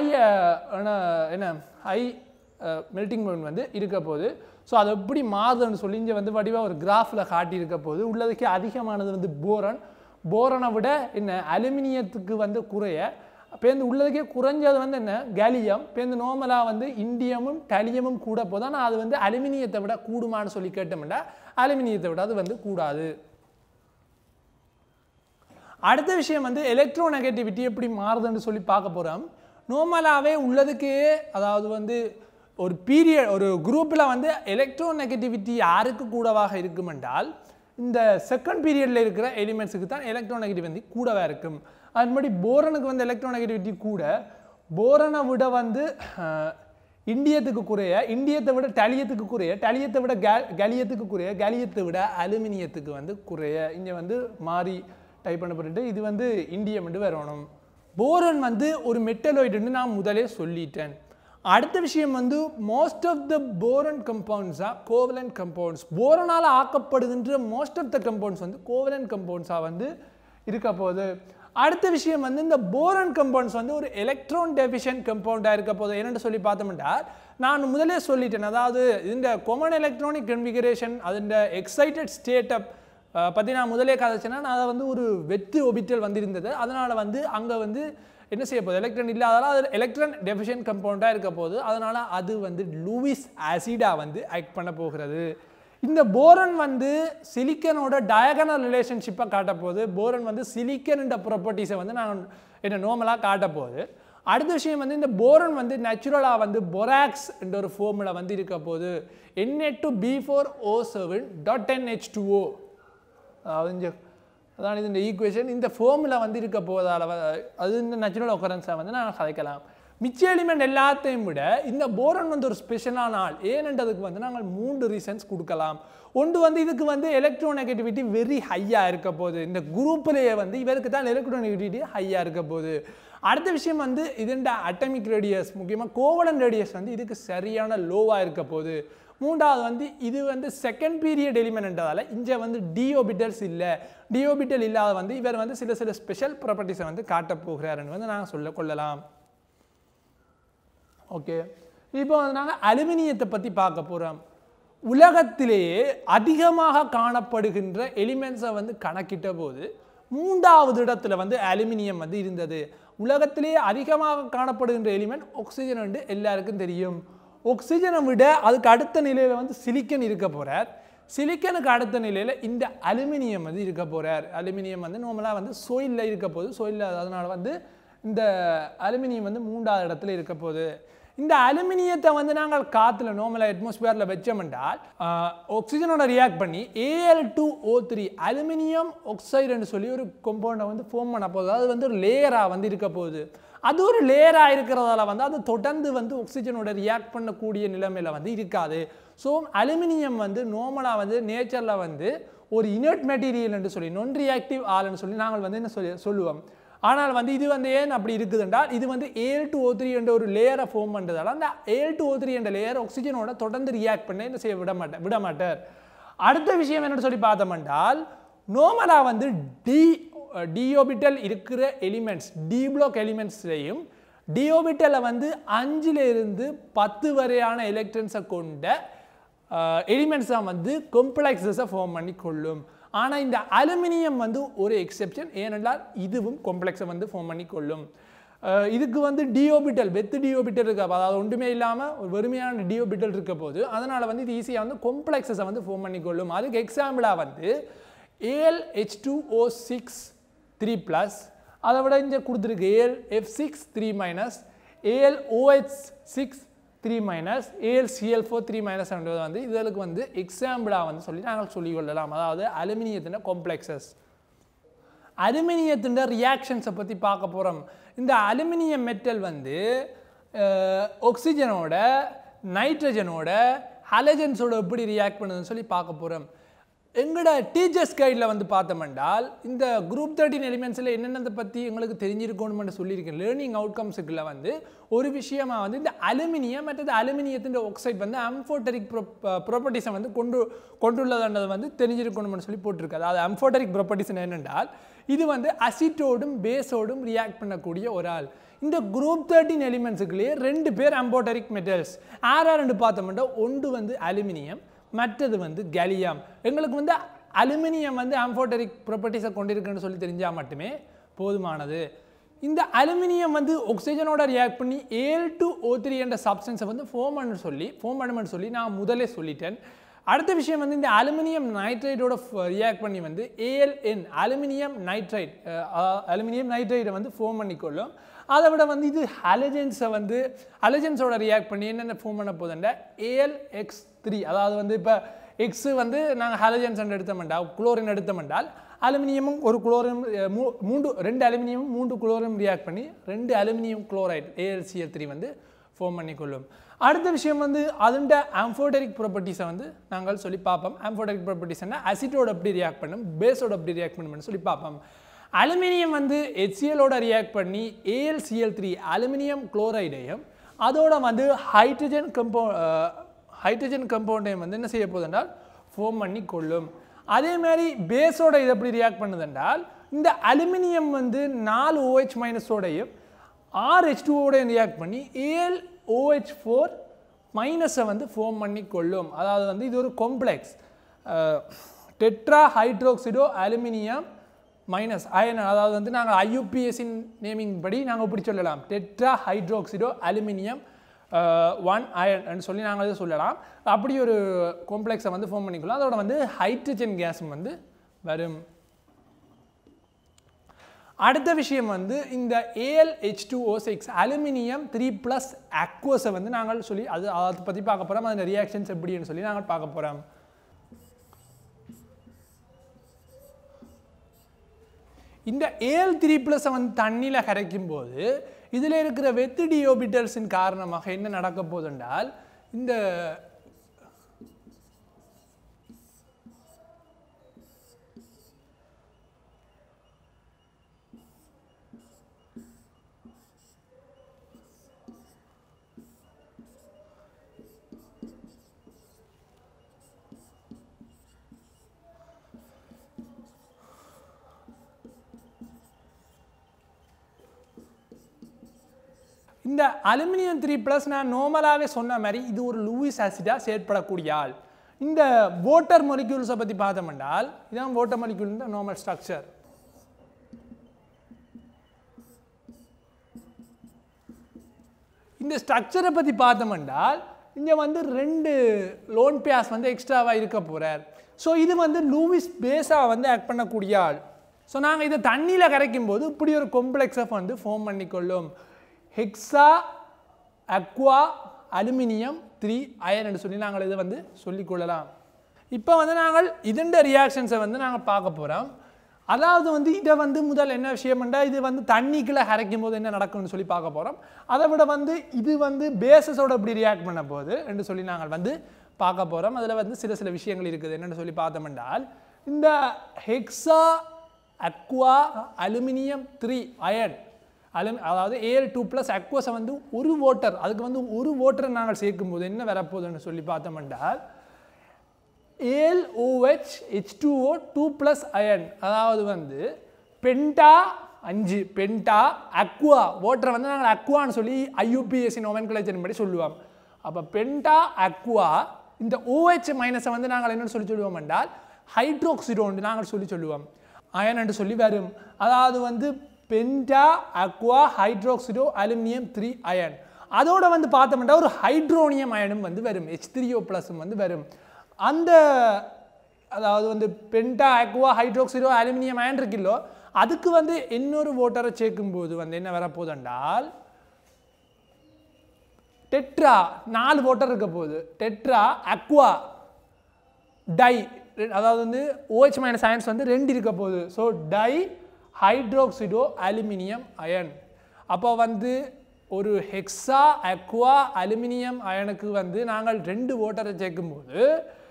என்ன ஹை மெல்டிங் பாயிண்ட் வந்து இருக்க போகுது ஸோ அது எப்படி மாறுதுன்னு சொல்லி இங்கே வந்து வடிவாக ஒரு கிராஃபில் காட்டியிருக்க போது உள்ளதுக்கே அதிகமானது வந்து போரன் போரனை விட என்ன அலுமினியத்துக்கு வந்து குறைய பேருந்து உள்ளதுக்கே குறைஞ்சது வந்து என்ன கேலியம் பேருந்து நார்மலாக வந்து இண்டியமும் டலியமும் கூட போதும் ஆனால் அது வந்து அலுமினியத்தை விட கூடுமான்னு சொல்லி கேட்டோம்னா அலுமினியத்தை விட அது வந்து கூடாது அடுத்த விஷயம் வந்து எலக்ட்ரோ நெகட்டிவிட்டி எப்படி மாறுதுன்னு சொல்லி பார்க்க போகிறோம் நார்மலாகவே உள்ளதுக்கே அதாவது வந்து ஒரு பீரியட் ஒரு குரூப்பில் வந்து எலக்ட்ரோ நெகட்டிவிட்டி யாருக்கு கூடவாக இருக்கும் என்றால் இந்த செகண்ட் பீரியடில் இருக்கிற எலிமெண்ட்ஸுக்கு தான் எலக்ட்ரோ நெகட்டிவிட்டி கூடவா இருக்கும் அது மாதிரி போரனுக்கு வந்து எலக்ட்ரோ நெகட்டிவிட்டி கூட போரனை விட வந்து அஹ், இண்டியத்துக்கு குறைய இண்டியத்தை விட டலியத்துக்கு குறைய டலியத்தை விட கே கலியத்துக்கு குறைய கலியத்தை விட அலுமினியத்துக்கு வந்து குறைய இங்கே வந்து மாறி டைப் பண்ணப்பட்டு இது வந்து இண்டியம் என்று வரணும் போரன் வந்து ஒரு மெட்டலாய்டுன்னு நான் முதலே சொல்லிட்டேன் அடுத்த விஷயம் வந்து மோஸ்ட் ஆஃப் த போரன் கம்பவுண்ட்ஸாக கோவலன் கம்பவுண்ட்ஸ் போரனால் ஆக்கப்படுகின்ற மோஸ்ட் ஆஃப் த கம்பவுண்ட்ஸ் வந்து கோவலன் கம்பவுண்ட்ஸாக வந்து இருக்க போகுது அடுத்த விஷயம் வந்து இந்த போரன் கம்பவுண்ட்ஸ் வந்து ஒரு எலக்ட்ரான் டெஃபிஷியன்ட் கம்பவுண்டாக இருக்க போகுது என்னென்னு சொல்லி பார்த்தோம்னா நான் முதலே சொல்லிட்டேன் அதாவது இந்த கொமன் எலக்ட்ரானிக் கன்ஃபிகரேஷன் அதோட எக்ஸைட்டட் ஸ்டேட்டப் பற்றி நான் முதலே கதைச்சேன்னா நான் அதை வந்து ஒரு வெற்று ஒபிட்டல் வந்து இருந்தது அதனால் வந்து அங்கே வந்து என்ன செய்ய போகுது எலக்ட்ரான் இல்லாததால் அது எலக்ட்ரான் டெஃபிஷியன்ட் கம்பவுண்டாக இருக்க போகுது அதனால் அது வந்து லூவிஸ் ஆசிடாக வந்து ஆக்ட் பண்ண போகிறது இந்த போரன் வந்து சிலிக்கனோட டயகனல் ரிலேஷன்ஷிப்பை காட்ட போகுது போரன் வந்து சிலிக்கன் ப்ராப்பர்ட்டிஸை வந்து நான் என்ன நார்மலாக காட்ட போகுது அடுத்த விஷயம் வந்து இந்த போரன் வந்து நேச்சுரலாக வந்து பொராக்ஸ் என்ற ஒரு ஃபார்முலா வந்து இருக்க போகுது NA two B four O seven dot N H two O அதாவது இந்த அதான் இது இந்த ஈக்குவேஷன் இந்த ஃபார்முலா வந்து இருக்க போவதால் வ- அது இந்த நேச்சுரல் ஒக்கரன்ஸை வந்து நான் கதைக்கலாம் மிச்ச எலிமெண்ட் எல்லாத்தையும் விட இந்த போரன் வந்து ஒரு ஸ்பெஷலான ஆள் ஏனென்றதுக்கு வந்து நாங்கள் மூன்று ரீசன்ஸ் கொடுக்கலாம் ஒன்று வந்து இதுக்கு வந்து எலக்ட்ரோ நெகட்டிவிட்டி வெரி ஹையாக இருக்க போகுது இந்த குரூப்லேயே வந்து இவருக்கு தான் எலக்ட்ரோ நெகட்டிவிட்டி ஹையாக இருக்க போகுது அடுத்த விஷயம் வந்து இதுண்ட அட்டமிக் ரேடியஸ் முக்கியமாக கோவலன் ரேடியஸ் வந்து இதுக்கு சரியான லோவாக இருக்க போகுது மூன்றாவது வந்து இது வந்து செகண்ட் பீரியட் எலிமெண்ட்ன்றதால இங்கே வந்து டிஓபிட்டல்ஸ் இல்லை டிஓபிட்டல் இல்லாத வந்து இவர் வந்து சில சில ஸ்பெஷல் ப்ராப்பர்ட்டிஸை வந்து காட்டப் போகிறாருன்னு வந்து நாங்கள் சொல்ல கொள்ளலாம் ஓகே இப்போ வந்து நாங்கள் அலுமினியத்தை பற்றி பார்க்க போகிறோம் உலகத்திலேயே அதிகமாக காணப்படுகின்ற எலிமெண்ட்ஸை வந்து கணக்கிட்ட போது மூன்றாவது இடத்துல வந்து அலுமினியம் வந்து இருந்தது உலகத்திலேயே அதிகமாக காணப்படுகின்ற எலிமெண்ட் ஆக்சிஜன் என்று எல்லாருக்கும் தெரியும் ஆக்சிஜனை விட அதுக்கு அடுத்த நிலையில் வந்து சிலிக்கன் இருக்க போகிறார் சிலிக்கனுக்கு அடுத்த நிலையில் இந்த அலுமினியம் வந்து இருக்க போகிறார் அலுமினியம் வந்து நார்மலாக வந்து சோயிலில் இருக்க போகுது சோயிலில் அதனால வந்து இந்த அலுமினியம் வந்து மூன்றாவது இடத்துல இருக்க போகுது இந்த அலுமினியத்தை வந்து நாங்கள் காற்றுல நார்மலாக அட்மாஸ்பியரில் வச்சோம் என்றால் ஆக்சிஜனோட ரியாக்ட் பண்ணி AL two O three aluminium ஆக்சைடுன்னு சொல்லி ஒரு கொம்பவுண்டை வந்து ஃபார்ம் பண்ண போகுது அது வந்து ஒரு லேயராக வந்து இருக்க போகுது அது ஒரு லேயராக இருக்கிறதால வந்து அது தொடர்ந்து வந்து ஆக்சிஜனோட ரியாக்ட் பண்ணக்கூடிய நிலைமையில் வந்து இருக்காது ஸோ அலுமினியம் வந்து நார்மலாக வந்து நேச்சரில் வந்து ஒரு இனர்ட் மெட்டீரியல் என்று சொல்லி நான் ரியாக்டிவ் ஆல்னு சொல்லி நாங்கள் வந்து என்ன சொல்லி சொல்லுவோம் ஆனால் வந்து இது வந்து ஏன் அப்படி இருக்குது என்றால் இது வந்து ஏல் டு ஓ த்ரீ என்ற ஒரு லேயரை ஃபார்ம் பண்ணுறதால அந்த ஏல் டு ஓ த்ரீ என்ற லேயர் ஆக்சிஜனோட தொடர்ந்து ரியாக்ட் பண்ண என்ன செய்ய விட மாட்டேன் விட மாட்டார் அடுத்த விஷயம் என்னன்னு சொல்லி பார்த்தோம் என்றால் நோமலாக வந்து டி டிஓபிட்டல் இருக்கிற எலிமெண்ட்ஸ் டி பிளாக் எலிமெண்ட்ஸ்லையும் டிஓபிட்டலை வந்து அஞ்சுல இருந்து பத்து வரையான எலக்ட்ரன்ஸை கொண்ட எலிமெண்ட்ஸ் தான் வந்து காம்ப்ளெக்ஸஸை ஃபார்ம் பண்ணி கொள்ளும் ஆனால் இந்த அலுமினியம் வந்து ஒரு எக்ஸெப்ஷன் ஏனென்றால் இதுவும் காம்ப்ளெக்ஸை வந்து ஃபார்ம் பண்ணி கொள்ளும் அஹ் இதுக்கு வந்து டிஓபிட்டல் வெத்து டிஓபிட்டல் இருக்க அதாவது ஒன்றுமே இல்லாமல் ஒரு வெறுமையான டிஓபிட்டல் இருக்க போது அதனால் வந்து இது ஈஸியாக வந்து காம்ப்ளெக்ஸஸை வந்து ஃபார்ம் பண்ணி கொள்ளும் அதுக்கு எக்ஸாம்பிளாக வந்து AL H two O six three plus அதை விட இங்கே கொடுத்துருக்கு AL F six three minus AL OH six three minus AL CL four three minus வந்து இதற்கு வந்து எக்ஸாம்பிளாக வந்து சொல்லி நாங்கள் சொல்லிக்கொள்ளலாம் அதாவது அலுமினியத்தின் காம்ப்ளெக்ஸஸ் அலுமினியத்தின் ரியாக்ஷன்ஸை பற்றி பார்க்க போகிறோம் இந்த அலுமினியம் மெட்டல் வந்து ஆக்சிஜனோட நைட்ரஜனோட ஹலஜன்ஸோட எப்படி ரியாக்ட் பண்ணுதுன்னு சொல்லி பார்க்க போகிறோம் எங்களோட டீச்சர்ஸ் கைடில் வந்து பார்த்தோம்னால் இந்த குரூப் தேர்ட்டின் எலிமெண்ட்ஸில் என்னென்னதை பற்றி எங்களுக்கு தெரிஞ்சிருக்கணும்னு சொல்லியிருக்கேன் லேர்னிங் அவுட்கம்ஸுக்குள்ள வந்து ஒரு விஷயமா வந்து இந்த அலுமினியம் மற்றது அலுமினியத்தின் ஆக்சைட் வந்து அம்ஃபோட்டரிக் ப்ராப்பர்ட்டிஸை வந்து கொண்டு கொண்டுள்ளதுன்றது வந்து தெரிஞ்சிருக்கணும்னு சொல்லி போட்டிருக்கு அதாவது அம்ஃபோட்டரிக் ப்ராப்பர்ட்டிஸ் என்னென்றால் இது வந்து அசிட்டோடும் பேஸோடும் ரியாக்ட் பண்ணக்கூடிய ஒரு ஆள் இந்த குரூப் தேர்ட்டின் எலிமெண்ட்ஸுக்குள்ளேயே ரெண்டு பேர் அம்போட்டரிக் மெட்டல்ஸ் ஆறா ரெண்டு பார்த்தோம்னா ஒன்று வந்து அலுமினியம் மற்றது வந்து கலியம் எங்களுக்கு வந்து அலுமினியம் வந்து அம்போட்டரிக் ப்ராப்பர்ட்டிஸை கொண்டிருக்குன்னு சொல்லி தெரிஞ்சால் மட்டுமே போதுமானது இந்த அலுமினியம் வந்து ஆக்சிஜனோட ரியாக்ட் பண்ணி ஏல் டு ஓ த்ரீ என்ற சப்ஸ்டன்ஸை வந்து ஃபோம் பண்ண சொல்லி ஃபோம் பண்ணுமென்னு சொல்லி நான் முதலே சொல்லிட்டேன் அடுத்த விஷயம் வந்து இந்த அலுமினியம் நைட்ரைடோட ரியாக்ட் பண்ணி வந்து ஏஎல்என் அலுமினியம் நைட்ரைட் அலுமினியம் நைட்ரைடை வந்து ஃபோம் பண்ணிக்கொள்ளும் அதை விட வந்து இது ஹலஜென்ஸை வந்து ஹலஜென்ஸோட ரியாக்ட் பண்ணி என்னென்ன ஃபோம் பண்ண போதுண்டா ஏஎல் எக்ஸ் த்ரீ அதாவது வந்து இப்போ எக்ஸு வந்து நாங்கள் ஹலஜென்ஸ் எடுத்தோம்டா குளோரின் எடுத்தோம்டால் அலுமினியமும் ஒரு குளோரின் மூன்று ரெண்டு அலுமினியமும் மூன்று குளோரின் ரியாக்ட் பண்ணி ரெண்டு அலுமினியம் குளோரைட் ஏஎல்சிஎல் த்ரீ வந்து ஃபார்ம் பண்ணிக்கொள்ளும் அடுத்த விஷயம் வந்து அதுண்ட ஆம்ஃபோடரிக் ப்ராப்பர்ட்டிஸை வந்து நாங்கள் சொல்லி பார்ப்போம் ஆம்ஃபோடரிக் ப்ராப்பர்ட்டிஸ்னா அசிட்டோட எப்படி ரியாக்ட் பண்ணும் பேஸோட எப்படி ரியாக்ட் பண்ணும்னு சொல்லி பார்ப்போம் அலுமினியம் வந்து ஹெச்சிஎலோட ரியாக்ட் பண்ணி ஏஎல்சிஎல் த்ரீ அலுமினியம் குளோரைடையும் அதோட வந்து ஹைட்ரஜன் கம்போ ஹைட்ரஜன் கம்பவுண்டையும் வந்து என்ன செய்ய போகுதுன்றால் ஃபார்ம் பண்ணி கொள்ளும் அதே மாதிரி பேஸோட இது எப்படி ரியாக்ட் பண்ணுதுன்றால் இந்த அலுமினியம் வந்து நாலு ஓஹெச் மைனஸோடையும் ஆர் ஹெச் டூவோடையும் ரியாக்ட் பண்ணி ஏஎல் ஓஹெச் ஃபோர் மைனஸை வந்து ஃபார்ம் பண்ணி கொள்ளும் அதாவது வந்து இது ஒரு complex tetra hydroxido aluminium minus ion அதாவது வந்து நாங்கள் ஐயூபிஎஸ்ஸின் நேமிங் படி நாங்கள் இப்படி சொல்லலாம் tetra hydroxido aluminium one ion சொல்லி நாங்கள் இதை சொல்லலாம் அப்படி ஒரு காம்ப்ளெக்ஸை வந்து ஃபார்ம் பண்ணிக்கலாம் அதோட வந்து ஹைட்ரஜன் கேஸ் வந்து வரும் அடுத்த விஷயம் வந்து இந்த AL H two O six aluminium three plus அக்வஸை வந்து நாங்கள் சொல்லி அது அதை பற்றி பார்க்க போகிறோம் அதோட ரியாக்ஷன்ஸ் எப்படின்னு சொல்லி நாங்கள் பார்க்க போகிறோம் இந்த ஏல் த்ரீ ப்ளஸை வந்து தண்ணியில் கரைக்கும் போது இதில் இருக்கிற வெத்து டியோபிட்டல்ஸின் காரணமாக என்ன நடக்க போதுன்றால் இந்த இந்த அலுமினியம் த்ரீ ப்ளஸ் நான் நார்மலாகவே சொன்ன மாதிரி இது ஒரு லூயிஸ் ஆசிடாக செயற்படக்கூடிய ஆள் இந்த வாட்டர் மொலிக்யூல்ஸை பற்றி பார்த்தோம்னால் இதான் வாட்டர் மொலிக்யூல் நார்மல் ஸ்ட்ரக்சர் இந்த ஸ்ட்ரக்சரை பற்றி பார்த்தோம்னால் இங்கே வந்து ரெண்டு லோன் பேஸ் வந்து எக்ஸ்ட்ராவாக இருக்க போகிறார் ஸோ இது வந்து லூவிஸ் பேஸாக வந்து ஆக்ட் பண்ணக்கூடிய ஆள் ஸோ நாங்கள் இதை தண்ணியில் கரைக்கும் போது இப்படி ஒரு காம்ப்ளெக்ஸை வந்து ஃபார்ம் பண்ணிக்கொள்ளும் hexa aqua aluminium three ion சொல்லி நாங்கள் இதை வந்து சொல்லிக்கொள்ளலாம் இப்போ வந்து நாங்கள் இதண்ட ரியாக்ஷன்ஸை வந்து நாங்கள் பார்க்க போகிறோம் அதாவது வந்து இதை வந்து முதல் என்ன விஷயம்ண்டா இது வந்து தண்ணிக்குள்ளே கரைக்கும் போது என்ன நடக்கும்னு சொல்லி பார்க்க போகிறோம் அதை விட வந்து இது வந்து பேசஸோட எப்படி ரியாக்ட் பண்ண போகுது என்று சொல்லி நாங்கள் வந்து பார்க்க போகிறோம் அதில் வந்து சில சில விஷயங்கள் இருக்குது என்னென்னு சொல்லி பார்த்தோம்னால் இந்த hexa aqua aluminium three ion அலுமி அதாவது ஏஎல் டூ ப்ளஸ் அக்வஸை வந்து ஒரு வாட்டர் அதுக்கு வந்து ஒரு வாட்டரை நாங்கள் சேர்க்கும்போது என்ன வரப்போகுதுன்னு சொல்லி பார்த்தோம்னால் AL OH H two O two plus ion அதாவது வந்து பென்டா அஞ்சு பென்டா அக்வா வாட்டரை வந்து நாங்கள் அக்வான்னு சொல்லி ஐயூபிஎஸ்சி நோமன் கலேச்சரின் படி சொல்லுவோம் அப்போ பென்டா அக்வா இந்த ஓஹெச் மைனஸை வந்து நாங்கள் என்னென்னு சொல்லி சொல்லுவோம் என்றால் ஹைட்ரோக்சிடோன்னு நாங்கள் சொல்லி சொல்லுவோம் அயன் என்று சொல்லி வரும் அதாவது வந்து penta aqua hydroxido aluminium three ion அதோட வந்து பார்த்தோம்னா ஒரு ஹைட்ரோனியம் அயனும் வந்து வரும் ஹெச் த்ரீஓ ப்ளஸும் வந்து வரும் அந்த அதாவது வந்து penta aqua hydroxido aluminium ion இருக்குல்லோ அதுக்கு வந்து இன்னொரு ஓட்டரை சேர்க்கும்போது வந்து என்ன வரப்போகுதுண்டால் டெட்ரா நாலு ஓட்டர் இருக்க போகுது டெட்ரா அக்வா டை அதாவது வந்து ஓஹெச் மைனஸ் அயன்ஸ் வந்து ரெண்டு இருக்க போகுது so dihydroxido aluminium ion அப்போ வந்து ஒரு ஹெக்ஸா அக்வா அலுமினியம் அயனுக்கு வந்து நாங்கள் ரெண்டு ஓட்டரை சேர்க்கும்போது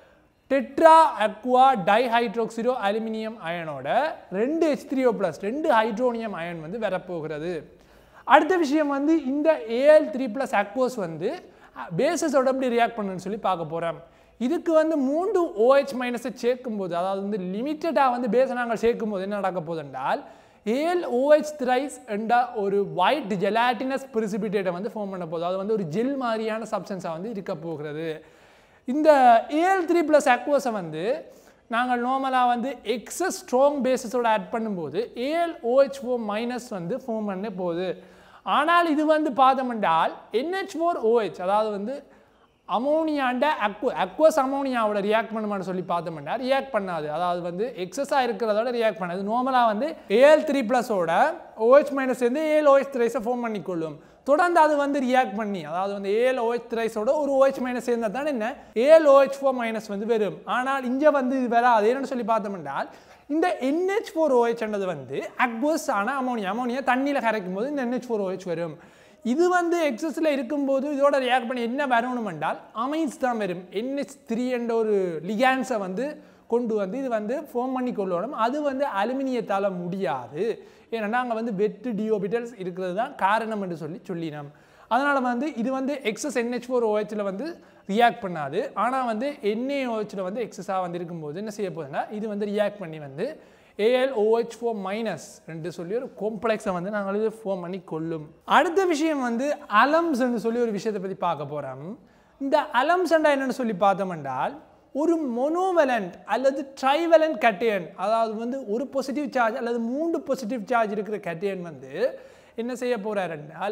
டெட்ரா அக்வா டைஹைட்ரோக்சிடோ அலுமினியம் அயனோட ரெண்டு ஹெச் த்ரீஓ ப்ளஸ் ரெண்டு ஹைட்ரோனியம் அயன் வந்து வரப்போகிறது அடுத்த விஷயம் வந்து இந்த ஏஎல் த்ரீ ப்ளஸ் அக்வோஸ் வந்து பேசஸோட எப்படி ரியாக்ட் பண்ணுன்னு சொல்லி பார்க்க போகிறோம் இதுக்கு வந்து மூன்று ஓஹெச் மைனஸை சேர்க்கும்போது அதாவது வந்து லிமிட்டடாக வந்து பேஸை நாங்கள் சேர்க்கும்போது என்ன நடக்க போகுது என்றால் ஏல் ஓஹெச் த்ரைஸ் என்ற ஒரு ஒயிட் ஜெலாட்டினஸ் பிரிசிபிடேட்டை வந்து ஃபார்ம் பண்ண போகுது அது வந்து ஒரு ஜெல் மாதிரியான சப்ஸ்டன்ஸாக வந்து இருக்க போகிறது இந்த ஏஎல் த்ரீ ப்ளஸ் அக்வஸை வந்து நாங்கள் நார்மலாக வந்து எக்ஸஸ் ஸ்ட்ராங் பேஸஸோட ஆட் பண்ணும்போது ஏஎல் ஓஹெச் ஃபோர் மைனஸ் வந்து ஃபார்ம் பண்ண போகுது ஆனால் இது வந்து பார்த்தோம்னால் என்ஹெச் ஃபோர் ஓஹெச் அதாவது வந்து அமோனியாண்ட அக்வ அக்வஸ் அமோனியாவோட ரியாக்ட் பண்ணுமான்னு சொல்லி பார்த்தோம்னா ரியாக்ட் பண்ணாது அதாவது வந்து எக்ஸஸாக இருக்கிறதோட ரியாக்ட் பண்ணாது நார்மலாக வந்து ஏஎல் த்ரீ ப்ளஸோட ஓஹெச் மைனஸ் வந்து ஏஎல் ஓஹெச் த்ரைஸை ஃபார்ம் பண்ணிக்கொள்ளும் தொடர்ந்து அது வந்து ரியாக்ட் பண்ணி அதாவது வந்து ஏஎல் ஓஹெச் த்ரைஸோட ஒரு ஓஹெச் மைனஸ் இருந்தால் தான் என்ன ஏஎல் ஓஹெச் ஃபோர் மைனஸ் வந்து வரும் ஆனால் இங்கே வந்து இது வராது என்னன்னு சொல்லி பார்த்தோம்னால் இந்த என்ஹெச் ஃபோர் ஓஹெச்ன்றது வந்து அக்வஸ் ஆனால் அமோனியா அமோனியா தண்ணியில் கரைக்கும் போது இந்த என்ஹெச் ஃபோர் ஓஹெச் வரும் இது வந்து எக்ஸஸில் இருக்கும்போது இதோட ரியாக்ட் பண்ணி என்ன வரணும் என்றால் அமைன்ஸ் தான் வரும் என்ஹெச் த்ரீ என்ற ஒரு லிகான்ஸை வந்து கொண்டு வந்து இது வந்து ஃபார்ம் பண்ணி கொள்ளணும் அது வந்து அலுமினியத்தால் முடியாது ஏன்னா அங்கே வந்து வெட்டு டியோபிட்டல்ஸ் இருக்கிறது தான் காரணம் என்று சொல்லி சொல்லினோம் அதனால் வந்து இது வந்து எக்ஸஸ் என்ஹெச் ஃபோர் ஓஹெச்சில் வந்து ரியாக்ட் பண்ணாது ஆனால் வந்து என்ஏஓஹெச்சில் வந்து எக்ஸஸாக வந்து இருக்கும்போது என்ன செய்ய போகுதுன்னா இது வந்து ரியாக்ட் பண்ணி வந்து ஏஎல் ஓஹெச் ஃபோர் மைனஸ் ரெண்டு சொல்லி ஒரு காம்ப்ளெக்ஸை வந்து நாங்கள் இது ஃபார்ம் பண்ணி கொள்ளும் அடுத்த விஷயம் வந்து அலம்ஸ்ன்னு சொல்லி ஒரு விஷயத்தை பற்றி பார்க்க போகிறோம் இந்த அலம்ஸ்ண்டா என்னென்னு சொல்லி பார்த்தோம்னால் ஒரு மொனோவலண்ட் அல்லது ட்ரைவலண்ட் கட்டியன் அதாவது வந்து ஒரு பாசிட்டிவ் சார்ஜ் அல்லது மூன்று பாசிட்டிவ் சார்ஜ் இருக்கிற கட்டியன் வந்து என்ன செய்ய போகிறார் என்றால்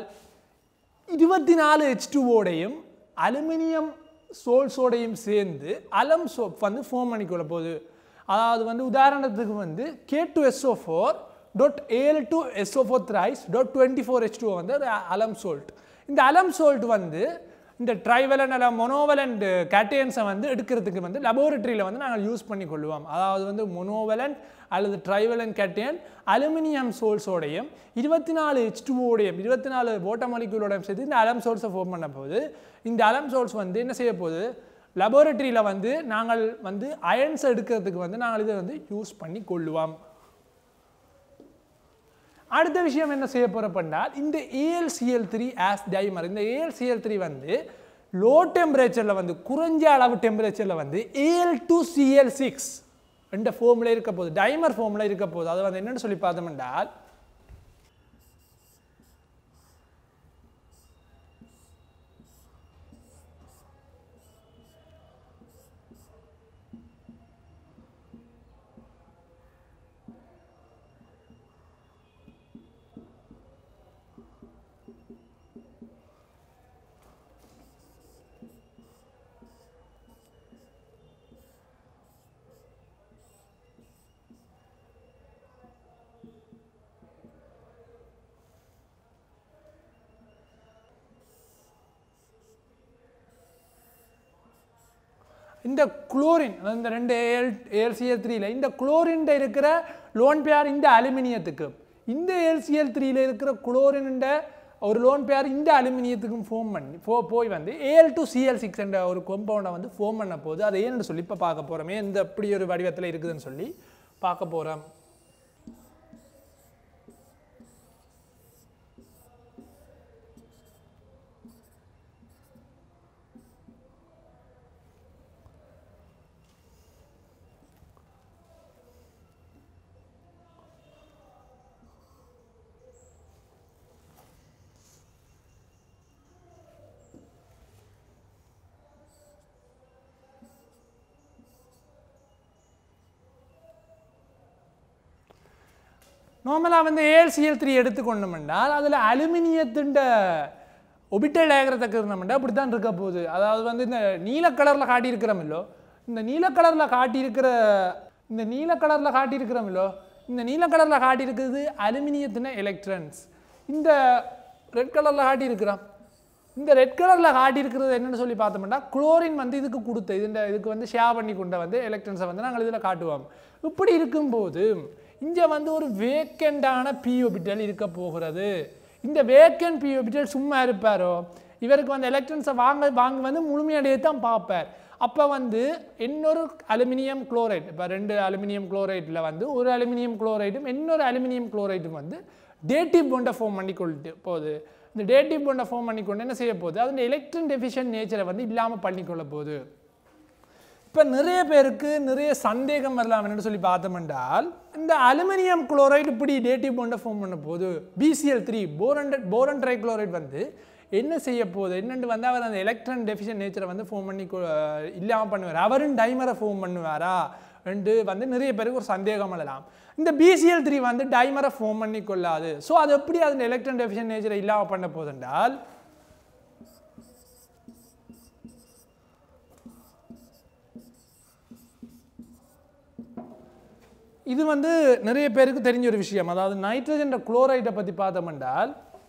இருபத்தி நாலு ஹெச் டூவோடையும் அலுமினியம் சோல்ஸோடையும் சேர்ந்து அலம் சோப் வந்து ஃபார்ம் பண்ணிக்கொள்ள போகுது அதாவது வந்து உதாரணத்துக்கு வந்து K two SO four dot AL two SO four thrice dot twenty four H two வந்து ஒரு அலம் சோல்ட் இந்த அலம் சோல்ட் வந்து இந்த ட்ரைவலன் அல்ல மொனோவலண்ட் கேட்டயன்ஸை வந்து எடுக்கிறதுக்கு வந்து லெபோரட்டரியில் வந்து நாங்கள் யூஸ் பண்ணி கொள்வோம் அதாவது வந்து மொனோவலண்ட் அல்லது ட்ரைவலன் கேட்டயன் அலுமினியம் சோல்ஸோடையும் இருபத்தி நாலு ஹெச் டூவோடையும் இருபத்தி நாலு ஓட்ட மாலிகுலோடையும் சேர்த்து இந்த அலம் சோல்ஸை ஃபார்ம் பண்ண போது இந்த அலம் சோல்ஸ் வந்து என்ன செய்ய போகுது லெபோரட்டரியில் வந்து நாங்கள் வந்து அயன்ஸ் எடுக்கிறதுக்கு வந்து நாங்கள் இதை வந்து யூஸ் பண்ணி கொள்ளுவோம் அடுத்த விஷயம் என்ன செய்ய போகிறப்பண்டால் இந்த ஏஎல்சிஎல் த்ரீ ஆஸ் டைமர் இந்த ஏஎல்சிஎல் த்ரீ வந்து லோ டெம்பரேச்சரில் வந்து குறைஞ்ச அளவு டெம்பரேச்சரில் வந்து ஏஎல் டூ சிஎல் சிக்ஸ் என்ற ஃபோமில் இருக்க போகுது டைமர் ஃபோமில் இருக்க போகுது அது வந்து என்னென்னு சொல்லி பார்த்தோம்னால் இந்த குளோரின் அதாவது இந்த ரெண்டு ஏஎல் ஏஎல்சிஎல் த்ரீல இந்த குளோரின்ட இருக்கிற லோன் பேர் இந்த அலுமினியத்துக்கு இந்த ஏஎல்சிஎல் த்ரீல இருக்கிற குளோரின்ட ஒரு லோன் பேர் இந்த அலுமினியத்துக்கும் ஃபோம் பண்ணி போ போய் வந்து ஏஎல் டு சிஎல் சிக்ஸ் என்ற ஒரு கொம்பவுண்டை வந்து ஃபோம் பண்ண போது அதை ஏன்னு சொல்லி இப்போ பார்க்க போகிறோமே இந்த இப்படி ஒரு வடிவத்தில் இருக்குதுன்னு சொல்லி பார்க்க போகிறோம் நார்மலாக வந்து ஏஎல்சிஎல் த்ரீ எடுத்துக்கொண்டோம் என்றால் அதில் அலுமினியத்தின் ஒபிட்டல் டயக்ரத்தை இருந்தோம்னா அப்படி தான் இருக்க போகுது அதாவது வந்து இந்த நீல கலரில் காட்டியிருக்கிறோமில்லோ இந்த நீல கலரில் காட்டியிருக்கிற இந்த நீல கலரில் காட்டியிருக்கிறோமில்லோ இந்த நீல கலரில் காட்டியிருக்கிறது அலுமினியத்தின எலக்ட்ரன்ஸ் இந்த ரெட் கலரில் காட்டியிருக்கிறோம் இந்த ரெட் கலரில் காட்டியிருக்கிறது என்னன்னு சொல்லி பார்த்தோம்னா குளோரின் வந்து இதுக்கு கொடுத்த இது இதுக்கு வந்து ஷேர் பண்ணி கொண்ட வந்து எலக்ட்ரன்ஸை வந்து நாங்கள் இதில் காட்டுவோம் இப்படி இருக்கும்போது இங்கே வந்து ஒரு வேக்கண்டான பிஓபிட்டல் இருக்க போகிறது இந்த வேக்கண்ட் பிஓபிட்டல் சும்மா இருப்பாரோ இவருக்கு வந்து எலக்ட்ரன்ஸை வாங்க வாங்க வந்து முழுமையடைய தான் பார்ப்பார் அப்போ வந்து இன்னொரு அலுமினியம் குளோரைட் இப்போ ரெண்டு அலுமினியம் குளோரைட்டில் வந்து ஒரு அலுமினியம் குளோரைட்டும் இன்னொரு அலுமினியம் குளோரைட்டும் வந்து டேட்டிவ் பொண்டை ஃபார்ம் பண்ணி கொள்ளிட்டு போகுது இந்த டேட்டிவ் பொண்டை ஃபார்ம் பண்ணி கொண்டு என்ன செய்ய போகுது அதோட எலக்ட்ரன் டெஃபிஷியன்ட் நேச்சரை வந்து இல்லாமல் பண்ணிக்கொள்ள போகுது இப்போ நிறைய பேருக்கு நிறைய சந்தேகம் வரலாம் என்னன்னு சொல்லி பார்த்தோம் என்றால் இந்த அலுமினியம் குளோரைடு இப்படி டேட்டிவ் பாண்டை ஃபார்ம் பண்ண போது பிசிஎல் த்ரீ போரண்டட் போரன் ட்ரை குளோரைடு வந்து என்ன செய்ய போகுது என்னென்று வந்து அவர் அந்த எலக்ட்ரான் டெஃபிஷியன் நேச்சரை வந்து ஃபார்ம் பண்ணி இல்லாமல் பண்ணுவார் அவரும் டைமரை ஃபார்ம் பண்ணுவாரா என்று வந்து நிறைய பேருக்கு ஒரு சந்தேகம் வரலாம் இந்த பிசிஎல் த்ரீ வந்து டைமரை ஃபார்ம் பண்ணி கொள்ளாது ஸோ அது எப்படி அந்த எலக்ட்ரான் டெஃபிஷியன் நேச்சரை இல்லாமல் பண்ண போகுதுன்றால் இது வந்து நிறைய பேருக்கு தெரிஞ்ச ஒரு விஷயம் அதாவது நைட்ரஜன் குளோரைடை பற்றி பார்த்தோம்னால்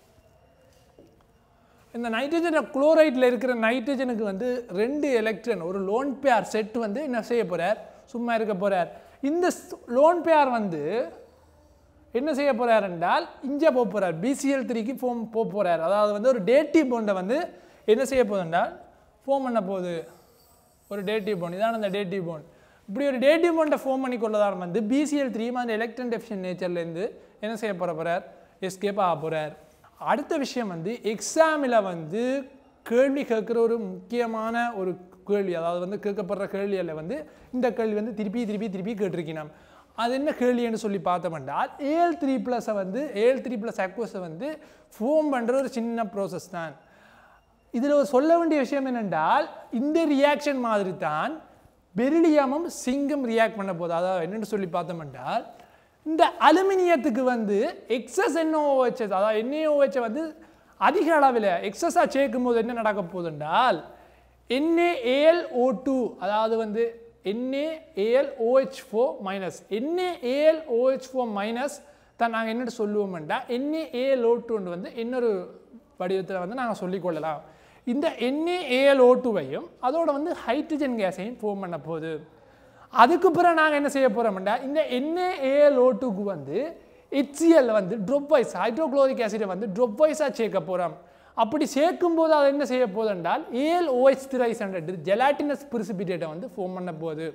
இந்த நைட்ரஜன் குளோரைடில் இருக்கிற நைட்ரஜனுக்கு வந்து ரெண்டு எலக்ட்ரன் ஒரு லோன் பேர் செட் வந்து என்ன செய்ய போகிறார் சும்மா இருக்க போகிறார் இந்த லோன் பேர் வந்து என்ன செய்ய போகிறார் என்றால் இங்கே போக போகிறார் பிசிஎல் த்ரீக்கு ஃபோம் போக போகிறார் அதாவது வந்து ஒரு டேட்டி போண்டை வந்து என்ன செய்ய போகுது என்றால் ஃபோம் பண்ண போகுது ஒரு டேட்டிவ் போன் இதான் அந்த டேட்டிவ் போன் இப்படி ஒரு டேட்டிவ் போண்டை ஃபோம் பண்ணி கொள்ளதான் வந்து பிசிஎல் த்ரீ அந்த எலக்ட்ரன் டெஃபிஷன் நேச்சர்லேருந்து என்ன செய்ய போகிற போகிறார் எஸ்கேப் ஆக போகிறார் அடுத்த விஷயம் வந்து எக்ஸாமில் வந்து கேள்வி கேட்குற ஒரு முக்கியமான ஒரு கேள்வி அதாவது வந்து கேட்கப்படுற கேள்வியில் வந்து இந்த கேள்வி வந்து திருப்பி திருப்பி திருப்பி கேட்டிருக்கணும் அது என்ன கேள்வின்னு சொல்லி பார்த்தோம்னா ஏல் த்ரீ ப்ளஸை வந்து ஏல் த்ரீ ப்ளஸ் அக்வஸை வந்து ஃபோம் பண்ணுற ஒரு சின்ன ப்ராசஸ் தான் இதில் ஒரு சொல்ல வேண்டிய விஷயம் என்னென்றால் இந்த ரியாக்ஷன் மாதிரி தான் பெரிலியமும் சிங்கும் ரியாக்ட் பண்ண போகுது அதாவது என்னென்னு சொல்லி பார்த்தோம்னால் இந்த அலுமினியத்துக்கு வந்து எக்ஸஸ் என்ஓஹெச்எஸ் அதாவது என்ஏஓஹெச்சை வந்து அதிக அளவில் எக்ஸஸாக சேர்க்கும் போது என்ன நடக்க போகுதுன்றால் என்ஏஏஎல் ஓ டூ அதாவது வந்து NAAL OH four minus NAAL OH four minus தான் நாங்கள் என்னட்டு சொல்லுவோம்டா என்ஏஏஎல் ஓ டூன்னு வந்து இன்னொரு வடிவத்தில் வந்து நாங்கள் சொல்லிக்கொள்ளலாம் இந்த என்ஏஏஎல் ஓ டூவையும் அதோட வந்து ஹைட்ரஜன் கேஸையும் ஃபோம் பண்ண போகுது அதுக்கு பிறகு நாங்கள் என்ன செய்ய போகிறோம்டா இந்த என்ஏஏஎல் ஓ டூக்கு வந்து ஹெச்சிஎல் வந்து ட்ரொப் வைஸ் ஹைட்ரோக்ளோரிக் ஆசிடை வந்து ட்ரொப் வைஸாக சேர்க்க போகிறோம் அப்படி சேர்க்கும் போது அது என்ன செய்ய போகுது என்றால் AL OH thrice hundred gelatinous பிரிசிபிடேட்டை வந்து ஃபோம் பண்ண போகுது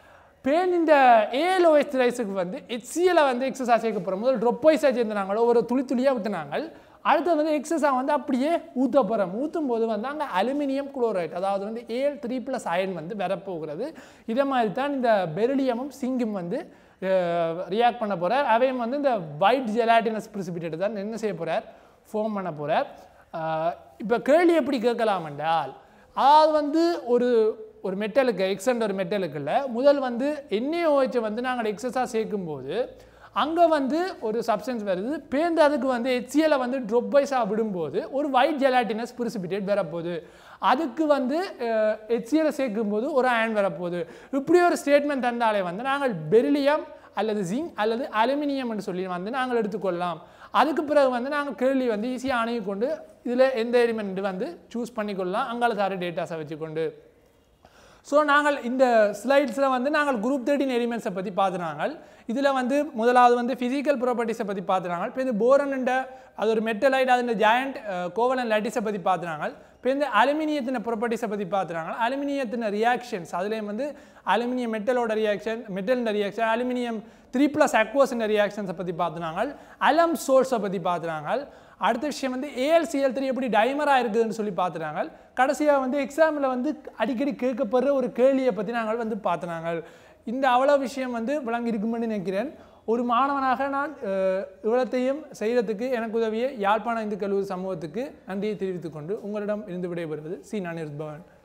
பேன் இந்த ஏஎல் ஓஹெச் ரைஸுக்கு வந்து ஹெச்சிஎலை வந்து எக்ஸஸாக சேர்க்க போகிறோம் முதல் ட்ரொப் வைஸாக சேர்ந்துனாங்களோ ஒரு துளி துளியாக ஊற்றினாங்க அடுத்து வந்து எக்ஸஸாக வந்து அப்படியே ஊற்ற போகிறோம் ஊற்றும் போது வந்து அங்கே அலுமினியம் குளோரைட் அதாவது வந்து ஏல் த்ரீ ப்ளஸ் அயன் வந்து வரப்போகிறது இதே மாதிரி தான் இந்த பெரிலியமும் சிங்கும் வந்து ரியாக்ட் பண்ண போகிறார் அவையும் வந்து இந்த ஒயிட் ஜெலாட்டினஸ் பிரிசிபிடேட் தான் என்ன செய்ய போகிறார் ஃபோம் பண்ண போகிறார் இப்போ கேள்வி எப்படி கேட்கலாம் என்றால் அதாவது வந்து ஒரு ஒரு மெட்டலுக்கு எக்ஸண்ட் ஒரு மெட்டலுக்குள்ள முதல் வந்து என்ஏஓஹெச்சை வந்து நாங்கள் எக்ஸஸாக சேர்க்கும்போது அங்கே வந்து ஒரு சப்ஸ்டன்ஸ் வருது பேருந்து அதுக்கு வந்து ஹெச்சிஎலை வந்து ட்ரொப் வைஸாக விடும்போது ஒரு ஒயிட் ஜெலாட்டினஸ் பிரிசிபிடேட் வரப்போகுது அதுக்கு வந்து ஹெச்சிஎலை சேர்க்கும்போது ஒரு அயன் வரப்போகுது இப்படி ஒரு ஸ்டேட்மெண்ட் தந்தாலே வந்து நாங்கள் பெரிலியம் அல்லது ஜிங்க் அல்லது அலுமினியம் என்று சொல்லி வந்து நாங்கள் எடுத்துக்கொள்ளலாம் அதுக்கு பிறகு வந்து நாங்கள் கேள்வி வந்து ஈஸியாக அணுகி கொண்டு இதில் எந்த எலிமெண்ட் வந்து சூஸ் பண்ணிக்கொள்ளலாம் அங்கால சார டேட்டாஸை வச்சுக்கொண்டு ஸோ நாங்கள் இந்த ஸ்லைட்ஸில் வந்து நாங்கள் குரூப் தேர்ட்டின் எலிமெண்ட்ஸை பற்றி பார்த்துனாங்க இதில் வந்து முதலாவது வந்து ஃபிசிக்கல் ப்ராப்பர்ட்டிஸை பற்றி பார்த்துனாங்க இப்போ இந்த போரன்ன்ற அது ஒரு மெட்டலைட் அது ஜாயண்ட் கோவலன் லைட்டிஸை பற்றி பார்த்துனாங்க இப்போ இந்த அலுமினியத்தின ப்ராப்பர்ட்டிஸை பற்றி பார்த்துனாங்க அலுமினியத்தின ரியாக்ஷன்ஸ் அதுலேயும் வந்து அலுமினியம் மெட்டலோட ரியாக்ஷன் மெட்டலின் ரியாக்ஷன் அலுமினியம் த்ரீ ப்ளஸ் அக்வோஸின் ரியாக்ஷன்ஸை பற்றி பார்த்துனாங்க அலம் சோர்ஸை பற்றி பார்த்துனாங்க அடுத்த விஷயம் வந்து ஏஎல்சிஎல் த்ரீ எப்படி டைமராக இருக்குதுன்னு சொல்லி பார்த்துனாங்க கடைசியாக வந்து எக்ஸாமில் வந்து அடிக்கடி கேட்கப்படுற ஒரு கேள்வியை பற்றி நாங்கள் வந்து பார்த்துனாங்க இந்த அவ்வளோ விஷயம் வந்து விளங்கி இருக்குமென்னு நினைக்கிறேன் ஒரு மாணவனாக நான் அஹ், இவ்வளத்தையும் செய்கிறதுக்கு எனக்கு உதவிய யாழ்ப்பாண இந்து கல்லூரி சமூகத்துக்கு நன்றியை தெரிவித்துக் கொண்டு உங்களிடம் இருந்து விடைபெறுவது சி நான் பவன்